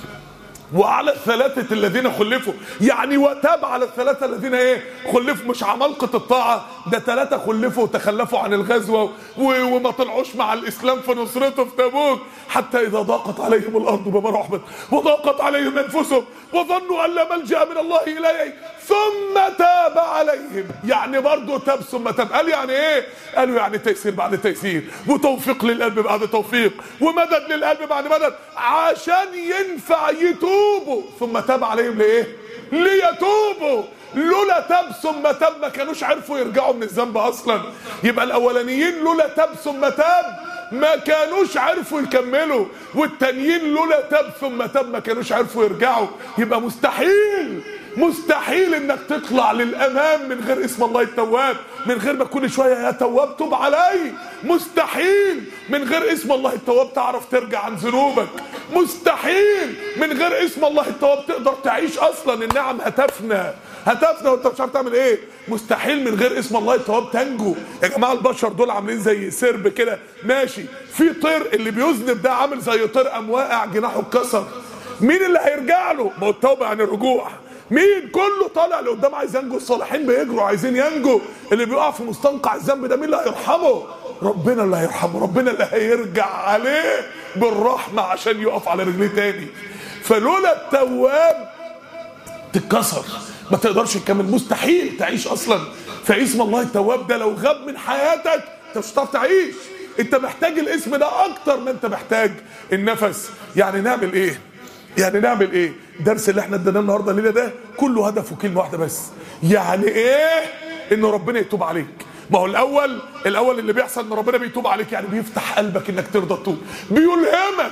وعلى الثلاثة الذين خلفوا يعني وتاب على الثلاثة الذين ايه خلفوا مش عمالقة الطاعة ده ثلاثة خلفوا وتخلفوا عن الغزوة و- وما طلعوش مع الإسلام في نصرته في تبوك حتى إذا ضاقت عليهم الأرض بما رحبت وضاقت عليهم أنفسهم وظنوا أن لا ملجأ من الله إليه ثم تاب عليهم يعني برضه تاب ثم تاب قال يعني ايه قالوا يعني تيسير بعد تيسير وتوفيق للقلب بعد توفيق ومدد للقلب بعد مدد عشان ينفع يتوبوا ثم تاب عليهم لايه ليتوبوا لولا تاب ثم تاب ما كانوش عرفوا يرجعوا من الذنب اصلا يبقى الاولانيين لولا تاب ثم تاب ما كانوش عرفوا يكملوا والتانيين لولا تاب ثم تاب ما كانوش عرفوا يرجعوا يبقى مستحيل مستحيل انك تطلع للامام من غير اسم الله التواب من غير ما كل شويه يا تواب توب علي مستحيل من غير اسم الله التواب تعرف ترجع عن ذنوبك مستحيل من غير اسم الله التواب تقدر تعيش اصلا النعم هتفنى هتفنى وانت مش عارف تعمل ايه مستحيل من غير اسم الله التواب تنجو يا جماعه البشر دول عاملين زي سرب كده ماشي في طير اللي بيذنب ده عامل زي طير قام واقع جناحه اتكسر مين اللي هيرجع له ما هو التوبه عن الرجوع مين كله طالع لقدام عايز ينجو الصالحين بيجروا عايزين ينجوا اللي بيقع في مستنقع الذنب ده مين اللي هيرحمه ربنا اللي هيرحمه ربنا اللي هيرجع عليه بالرحمه عشان يقف على رجليه تاني فلولا التواب تتكسر ما تقدرش تكمل مستحيل تعيش اصلا فاسم الله التواب ده لو غاب من حياتك انت مش هتعرف تعيش انت محتاج الاسم ده اكتر ما انت محتاج النفس يعني نعمل ايه يعني نعمل ايه الدرس اللي احنا اديناه النهارده الليله ده كله هدفه كلمه واحده بس يعني ايه ان ربنا يتوب عليك ما هو الاول الاول اللي بيحصل ان ربنا بيتوب عليك يعني بيفتح قلبك انك ترضى تتوب بيلهمك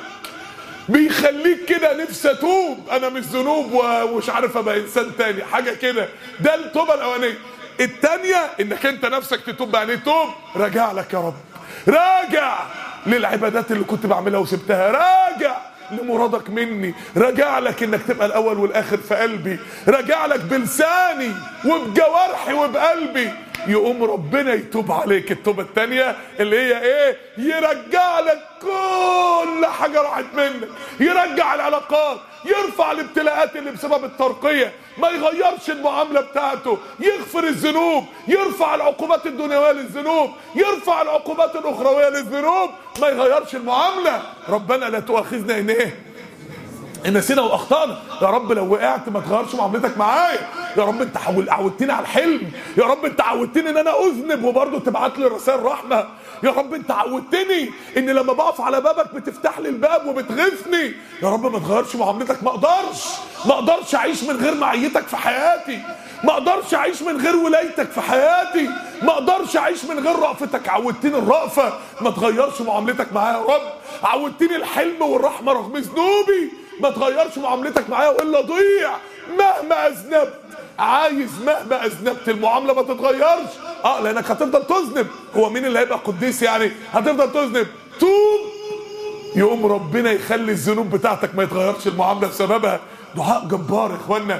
بيخليك كده نفسي اتوب انا مش ذنوب ومش عارف ابقى انسان تاني حاجه كده ده التوبه الاولانيه التانيه انك انت نفسك تتوب يعني توب راجع لك يا رب راجع للعبادات اللي كنت بعملها وسبتها راجع لمرادك مني راجع لك انك تبقى الاول والاخر في قلبي راجع لك بلساني وبجوارحي وبقلبي يقوم ربنا يتوب عليك التوبة التانية اللي هي ايه يرجع لك كل حاجة راحت منك يرجع العلاقات يرفع الابتلاءات اللي بسبب الترقية ما يغيرش المعاملة بتاعته يغفر الذنوب يرفع العقوبات الدنيوية للذنوب يرفع العقوبات الأخروية للذنوب ما يغيرش المعاملة ربنا لا تؤاخذنا ان ايه ان نسينا واخطانا يا رب لو وقعت ما تغيرش معاملتك معايا يا رب انت حول- عودتني على الحلم يا رب انت عودتني ان انا اذنب وبرضه تبعت لي رسائل رحمه يا رب انت عودتني ان لما بقف على بابك بتفتح لي الباب وبتغثني يا رب ما تغيرش معاملتك ما اقدرش ما اقدرش اعيش من غير معيتك في حياتي ما اقدرش اعيش من غير ولايتك في حياتي ما اقدرش اعيش من غير رأفتك عودتني الرأفة ما تغيرش معاملتك معايا يا رب عودتني الحلم والرحمة رغم ذنوبي ما تغيرش معاملتك معايا والا ضيع مهما اذنبت عايز مهما اذنبت المعامله ما تتغيرش اه لانك هتفضل تذنب هو مين اللي هيبقى قديس يعني هتفضل تذنب توب يقوم ربنا يخلي الذنوب بتاعتك ما يتغيرش المعامله بسببها دعاء جبار يا اخوانا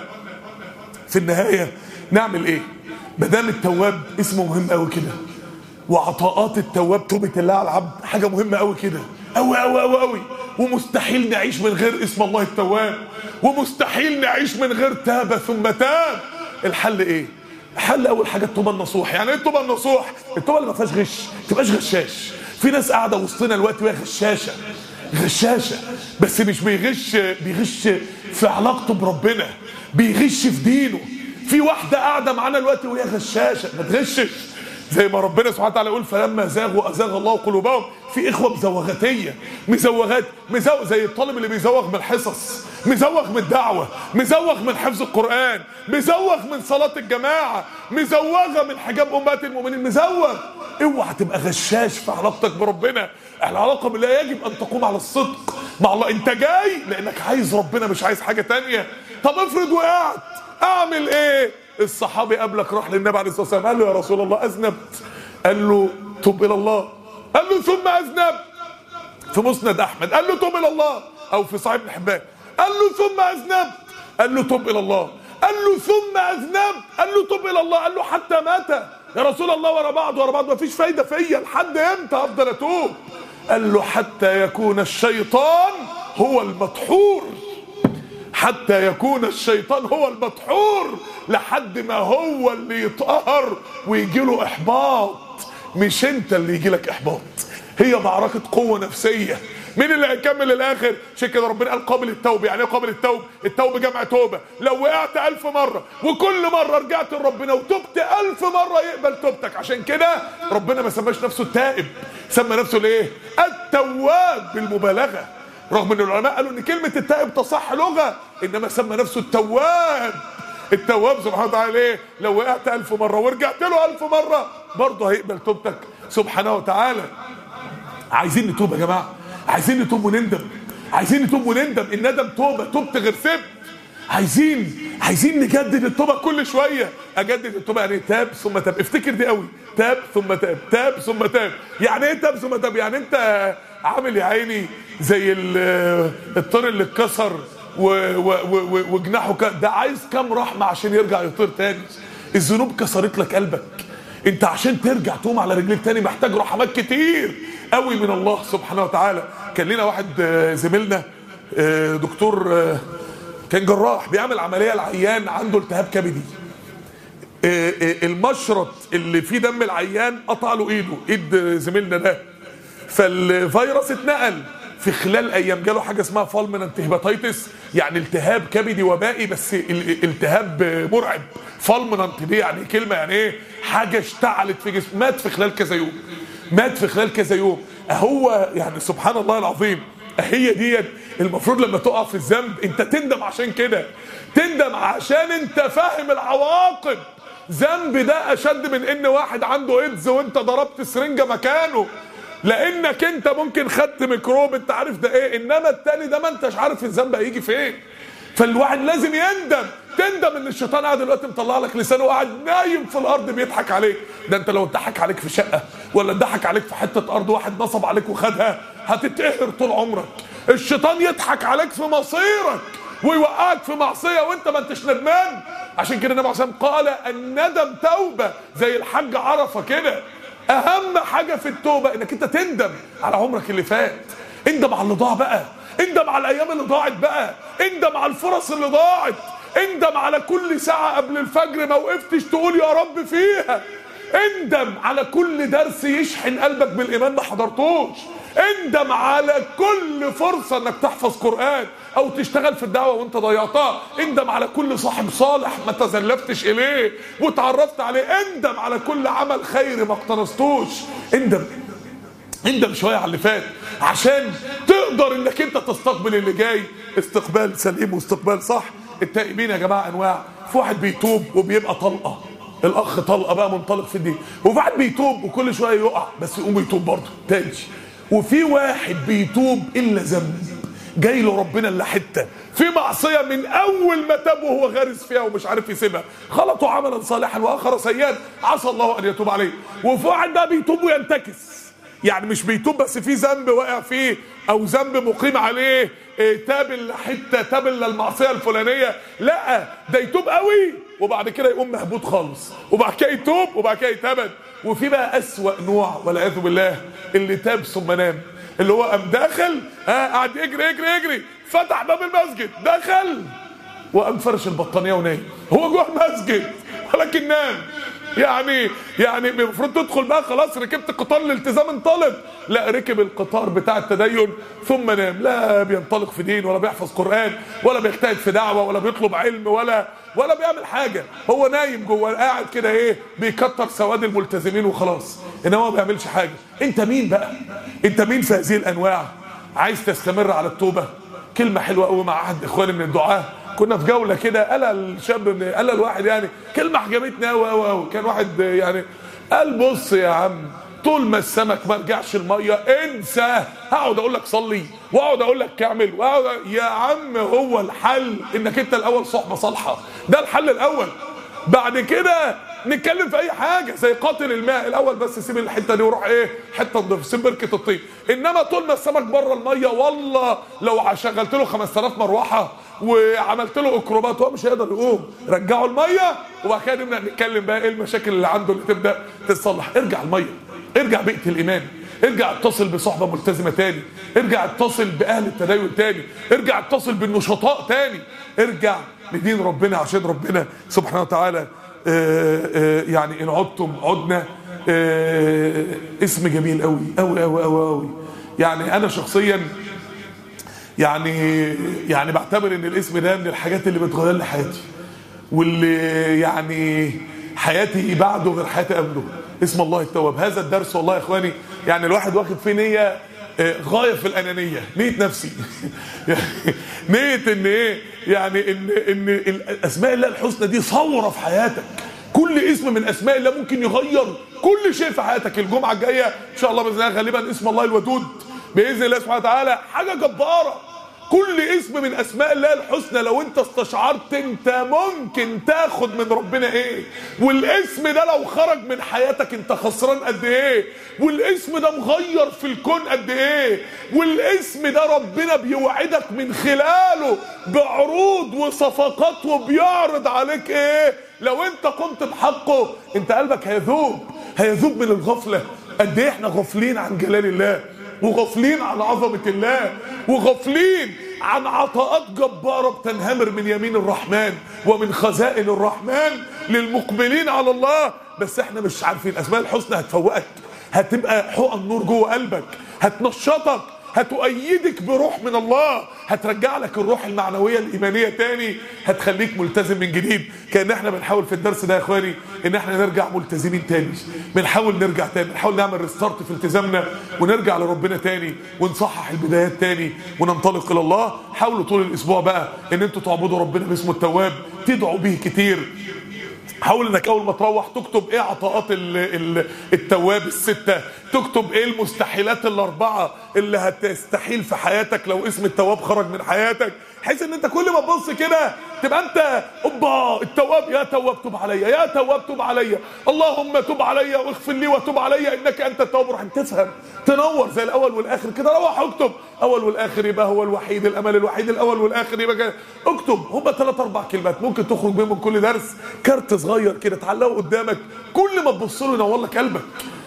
في النهايه نعمل ايه ما دام التواب اسمه مهم قوي كده وعطاءات التواب توبة الله على العبد حاجة مهمة قوي كده قوي قوي قوي قوي ومستحيل نعيش من غير اسم الله التواب ومستحيل نعيش من غير تاب ثم تاب الحل ايه الحل اول حاجة التوبة النصوح يعني ايه التوبة النصوح التوبة اللي ما فيهاش غش ما تبقاش غشاش في ناس قاعدة وسطنا الوقت وهي غشاشة غشاشة بس مش بيغش بيغش في علاقته بربنا بيغش في دينه في واحدة قاعدة معانا الوقت وهي غشاشة ما تغشش زي ما ربنا سبحانه وتعالى يقول فلما زاغوا ازاغ الله قلوبهم في اخوه مزوغتيه مزوغات مزوغ زي الطالب اللي بيزوغ من الحصص مزوغ من الدعوه مزوغ من حفظ القران مزوغ من صلاه الجماعه مزوغه من حجاب امهات المؤمنين مزوغ اوعى تبقى غشاش في علاقتك بربنا العلاقه بالله يجب ان تقوم على الصدق مع الله انت جاي لانك عايز ربنا مش عايز حاجه تانية طب افرض وقعت اعمل ايه الصحابي قبلك راح للنبي عليه الصلاه والسلام قال له يا رسول الله اذنبت قال له تب الى الله قال له ثم اذنبت في مسند احمد قال له تب الى الله او في صحيح ابن حبان قال له ثم اذنبت قال له تب الى الله قال له ثم اذنبت قال له تب الى الله قال له حتى مات يا رسول الله ورا بعض ورا بعض مفيش فايده فيا لحد امتى افضل اتوب قال له حتى يكون الشيطان هو المدحور حتى يكون الشيطان هو المدحور لحد ما هو اللي يتقهر ويجي له احباط مش انت اللي يجي لك احباط هي معركة قوة نفسية مين اللي هيكمل للاخر عشان كده ربنا قال قابل التوب يعني ايه قابل التوب التوب جمع توبه لو وقعت ألف مره وكل مره رجعت لربنا وتبت ألف مره يقبل توبتك عشان كده ربنا ما سماش نفسه التائب سمى نفسه الايه التواب بالمبالغه رغم ان العلماء قالوا ان كلمه التائب تصح لغه انما سمى نفسه التواب التواب سبحانه وتعالى ايه لو وقعت ألف مرة ورجعت له ألف مرة برضه هيقبل توبتك سبحانه وتعالى عايزين نتوب يا جماعة عايزين نتوب ونندم عايزين نتوب وندم الندم توبة توبت غير سبت عايزين عايزين نجدد التوبة كل شوية اجدد التوبة يعني تاب ثم تاب افتكر دي قوي تاب ثم تاب تاب ثم تاب يعني ايه تاب ثم تاب يعني انت عامل يا عيني زي ال- الطير اللي اتكسر و- و- و- وجناحه ك- ده عايز كام رحمة عشان يرجع يطير تاني الذنوب كسرت لك قلبك انت عشان ترجع تقوم على رجليك تاني محتاج رحمات كتير قوي من الله سبحانه وتعالى كان لنا واحد آه، زميلنا آه، دكتور آه، كان جراح بيعمل عمليه العيان عنده التهاب كبدي آه، آه، المشرط اللي فيه دم العيان قطع له ايده ايد زميلنا ده فالفيروس اتنقل في خلال ايام جاله حاجه اسمها فالمننت هيباتيتس يعني التهاب كبدي وبائي بس ال- التهاب مرعب فالمننت دي يعني كلمه يعني ايه حاجه اشتعلت في جسمه مات في خلال كذا يوم مات في خلال كذا يوم هو يعني سبحان الله العظيم هي ديت المفروض لما تقع في الذنب انت تندم عشان كده تندم عشان انت فاهم العواقب ذنب ده اشد من ان واحد عنده ايدز وانت ضربت سرنجه مكانه لانك انت ممكن خدت ميكروب انت عارف ده ايه انما التاني ده ما انتش عارف الذنب هيجي فين فالواحد لازم يندم تندم ان الشيطان قاعد دلوقتي مطلع لك لسانه وقاعد نايم في الارض بيضحك عليك ده انت لو اتضحك عليك في شقه ولا اتضحك عليك في حته ارض واحد نصب عليك وخدها هتتقهر طول عمرك الشيطان يضحك عليك في مصيرك ويوقعك في معصيه وانت ما انتش ندمان عشان كده النبي عليه الصلاه والسلام قال الندم توبه زي الحاج عرفه كده اهم حاجه في التوبه انك انت تندم على عمرك اللي فات اندم على اللي ضاع بقى اندم على الايام اللي ضاعت بقى اندم على الفرص اللي ضاعت اندم على كل ساعه قبل الفجر ما وقفتش تقول يا رب فيها اندم على كل درس يشحن قلبك بالايمان ما حضرتوش اندم على كل فرصة انك تحفظ قرآن او تشتغل في الدعوة وانت ضيعتها اندم على كل صاحب صالح ما تزلفتش اليه وتعرفت عليه اندم على كل عمل خير ما اقتنصتوش اندم اندم شوية على اللي فات عشان تقدر انك انت تستقبل اللي جاي استقبال سليم واستقبال صح التائبين يا جماعة انواع في واحد بيتوب وبيبقى طلقة الاخ طلقة بقى منطلق في الدين وفي واحد بيتوب وكل شوية يقع بس يقوم يتوب برضه تاني وفي واحد بيتوب الا ذنب جاي له ربنا الا حته في معصيه من اول ما تاب وهو غارس فيها ومش عارف يسيبها خلطوا عملا صالحا واخر سيئا عسى الله ان يتوب عليه وفي واحد بقى بيتوب وينتكس يعني مش بيتوب بس في ذنب واقع فيه او ذنب مقيم عليه إيه، تاب الا حته تاب الا المعصيه الفلانيه لا ده يتوب قوي وبعد كده يقوم مهبوط خالص وبعد كده يتوب وبعد كده يتبد وفي بقى اسوأ نوع والعياذ بالله اللي تاب ثم نام اللي هو قام داخل ها قعد يجري يجري يجري فتح باب المسجد دخل وقام فرش البطانيه ونام هو جوه المسجد ولكن نام يعني يعني المفروض تدخل بقى خلاص ركبت قطار الالتزام انطلق لا ركب القطار بتاع التدين ثم نام لا بينطلق في دين ولا بيحفظ قران ولا بيجتهد في دعوه ولا بيطلب علم ولا ولا بيعمل حاجه هو نايم جوه قاعد كده ايه بيكتر سواد الملتزمين وخلاص انما ما بيعملش حاجه انت مين بقى انت مين في هذه الانواع عايز تستمر على التوبه كلمه حلوه قوي مع احد اخواني من الدعاه كنا في جوله كده قال الشاب من قال الواحد يعني كلمه عجبتني قوي قوي قوي كان واحد يعني قال بص يا عم طول ما السمك ما رجعش الميه انسى هقعد اقول لك صلي واقعد اقول لك اعمل واقعد يا عم هو الحل انك انت الاول صحبه صالحه ده الحل الاول بعد كده نتكلم في اي حاجه زي قاتل الماء الاول بس سيب الحته دي وروح ايه حته نضيف سيب بركه الطين انما طول ما السمك بره الميه والله لو شغلت له 5000 مروحه وعملت له اكروبات هو مش هيقدر يقوم رجعوا الميه وبعد كده نبدا نتكلم بقى ايه المشاكل اللي عنده اللي تبدا تتصلح ارجع الميه ارجع بيئه الايمان ارجع اتصل بصحبه ملتزمه تاني ارجع اتصل باهل التدين تاني ارجع اتصل بالنشطاء تاني ارجع لدين ربنا عشان ربنا سبحانه وتعالى آآ آآ يعني ان عدتم عدنا اسم جميل قوي قوي قوي قوي قوي يعني انا شخصيا يعني يعني بعتبر ان الاسم ده من الحاجات اللي بتغير لي حياتي واللي يعني حياتي بعده غير حياتي قبله اسم الله التواب هذا الدرس والله يا اخواني يعني الواحد واخد فيه نيه غايه في الانانيه نيه نفسي نيه ان ايه يعني ان ان اسماء الله الحسنى دي ثوره في حياتك كل اسم من اسماء الله ممكن يغير كل شيء في حياتك الجمعه الجايه ان شاء الله باذن الله غالبا اسم الله الودود باذن الله سبحانه وتعالى حاجه جباره كل اسم من اسماء الله الحسنى لو انت استشعرت انت ممكن تاخد من ربنا ايه والاسم ده لو خرج من حياتك انت خسران قد ايه والاسم ده مغير في الكون قد ايه والاسم ده ربنا بيوعدك من خلاله بعروض وصفقات وبيعرض عليك ايه لو انت قمت بحقه انت قلبك هيذوب هيذوب من الغفله قد ايه احنا غافلين عن جلال الله وغافلين عن عظمة الله وغافلين عن عطاءات جبارة بتنهمر من يمين الرحمن ومن خزائن الرحمن للمقبلين على الله بس احنا مش عارفين اسماء الحسنى هتفوقك هتبقى حقن نور جوه قلبك هتنشطك هتؤيدك بروح من الله هترجع لك الروح المعنويه الايمانيه تاني هتخليك ملتزم من جديد كان احنا بنحاول في الدرس ده يا اخواني ان احنا نرجع ملتزمين تاني بنحاول نرجع تاني بنحاول نعمل ريستارت في التزامنا ونرجع لربنا تاني ونصحح البدايات تاني وننطلق الى الله حاولوا طول الاسبوع بقى ان انتوا تعبدوا ربنا باسمه التواب تدعوا به كتير حاول انك اول ما تروح تكتب ايه عطاءات ال ال التواب الستة تكتب ايه المستحيلات الاربعة اللي هتستحيل في حياتك لو اسم التواب خرج من حياتك بحيث ان انت كل ما تبص كده تبقى انت اوبا التواب يا تواب تب عليا يا تواب تب عليا اللهم تب عليا واغفر لي وتب عليا انك انت التواب الرحيم تفهم تنور زي الاول والاخر كده روح اكتب اول والاخر يبقى هو الوحيد الامل الوحيد الاول والاخر يبقى كده اكتب هم ثلاث اربع كلمات ممكن تخرج بيهم من كل درس كارت صغير كده تعلقه قدامك كل ما تبص له ينور لك قلبك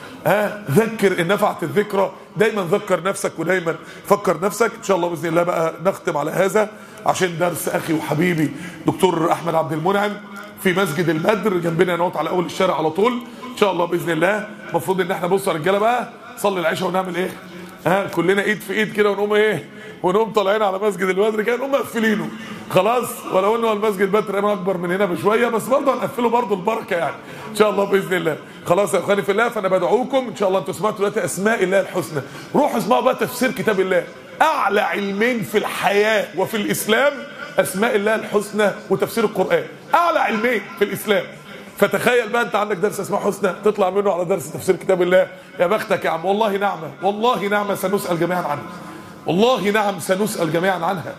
ها ذكر ان نفعت الذكرى دايما ذكر نفسك ودايما فكر نفسك ان شاء الله باذن الله بقى نختم على هذا عشان درس اخي وحبيبي دكتور احمد عبد المنعم في مسجد البدر جنبنا نقط على اول الشارع على طول ان شاء الله باذن الله المفروض ان احنا بص يا رجاله بقى نصلي العشاء ونعمل ايه ها كلنا ايد في ايد كده ونقوم ايه ونقوم طالعين على مسجد البدر كده نقوم مقفلينه خلاص ولو انه المسجد البدر اكبر من هنا بشويه بس برضه هنقفله برضه البركه يعني ان شاء الله باذن الله خلاص يا اخواني في الله فانا بدعوكم ان شاء الله انتوا سمعتوا دلوقتي اسماء الله الحسنى روحوا اسمعوا بقى تفسير كتاب الله اعلى علمين في الحياه وفي الاسلام اسماء الله الحسنى وتفسير القران اعلى علمين في الاسلام فتخيل بقى انت عندك درس اسماء حسنى تطلع منه على درس تفسير كتاب الله يا بختك يا عم والله نعمه والله نعمه سنسال جميعا عنها والله نعم سنسال جميعا عنها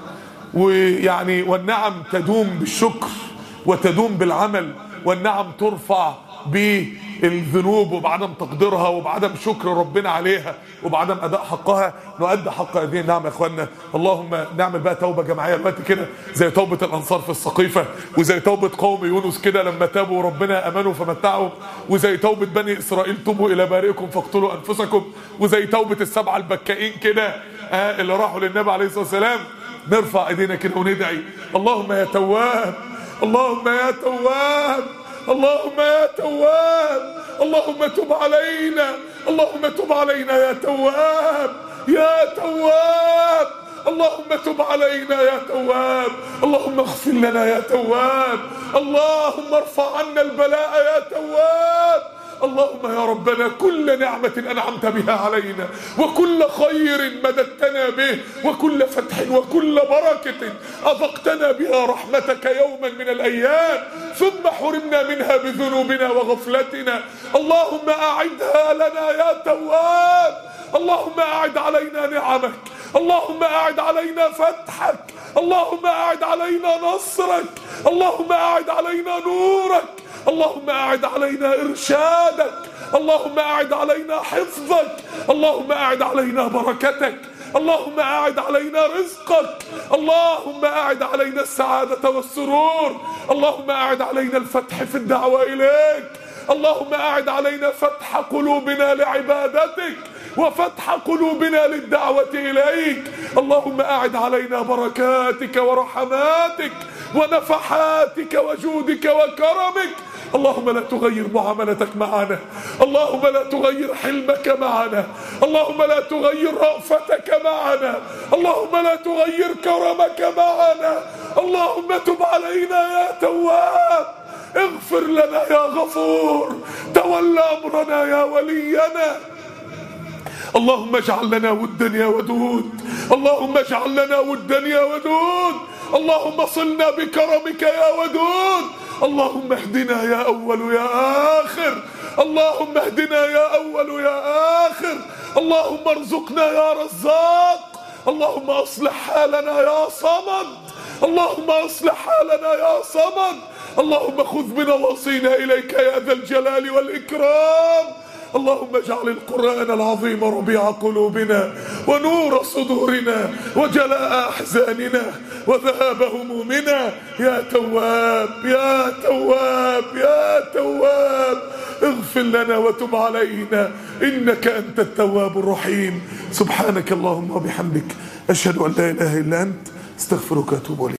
ويعني والنعم تدوم بالشكر وتدوم بالعمل والنعم ترفع بالذنوب وبعدم تقديرها وبعدم شكر ربنا عليها وبعدم اداء حقها نؤدي حق هذه النعم يا اخوانا اللهم نعمل بقى توبه جماعيه دلوقتي كده زي توبه الانصار في السقيفه وزي توبه قوم يونس كده لما تابوا ربنا امنوا فمتعوا وزي توبه بني اسرائيل توبوا الى بارئكم فاقتلوا انفسكم وزي توبه السبعه البكائين كده آه اللي راحوا للنبي عليه الصلاه والسلام نرفع ايدينا كده وندعي اللهم يا تواب اللهم يا تواب اللهم يا تواب اللهم تب علينا اللهم تب علينا يا تواب يا تواب اللهم تب علينا يا تواب اللهم اغفر لنا يا تواب اللهم ارفع عنا البلاء يا تواب اللهم يا ربنا كل نعمة أنعمت بها علينا وكل خير مددتنا به وكل فتح وكل بركة أذقتنا بها رحمتك يوما من الأيام ثم حرمنا منها بذنوبنا وغفلتنا اللهم أعدها لنا يا تواب اللهم أعد علينا نعمك اللهم أعد علينا فتحك اللهم أعد علينا نصرك اللهم أعد علينا نورك اللهم أعد علينا إرشادك اللهم أعد علينا حفظك اللهم أعد علينا بركتك اللهم أعد علينا رزقك اللهم أعد علينا السعادة والسرور اللهم أعد علينا الفتح في الدعوة إليك اللهم أعد علينا فتح قلوبنا لعبادتك وفتح قلوبنا للدعوة إليك اللهم أعد علينا بركاتك ورحماتك ونفحاتك وجودك وكرمك اللهم لا تغير معاملتك معنا اللهم لا تغير حلمك معنا اللهم لا تغير رأفتك معنا اللهم لا تغير كرمك معنا اللهم تب علينا يا تواب اغفر لنا يا غفور تولى أمرنا يا ولينا اللهم اجعل لنا ودا يا ودود اللهم اجعل لنا ودا يا ودود اللهم صلنا بكرمك يا ودود اللهم اهدنا يا أول يا آخر اللهم اهدنا يا أول يا آخر اللهم ارزقنا يا رزاق اللهم اصلح حالنا يا صمد اللهم اصلح حالنا يا صمد اللهم خذ بنواصينا إليك يا ذا الجلال والإكرام اللهم اجعل القرآن العظيم ربيع قلوبنا ونور صدورنا وجلاء أحزاننا وذهاب همومنا يا تواب يا تواب يا تواب اغفر لنا وتب علينا إنك أنت التواب الرحيم سبحانك اللهم وبحمدك أشهد أن لا إله إلا أنت استغفرك وأتوب إليك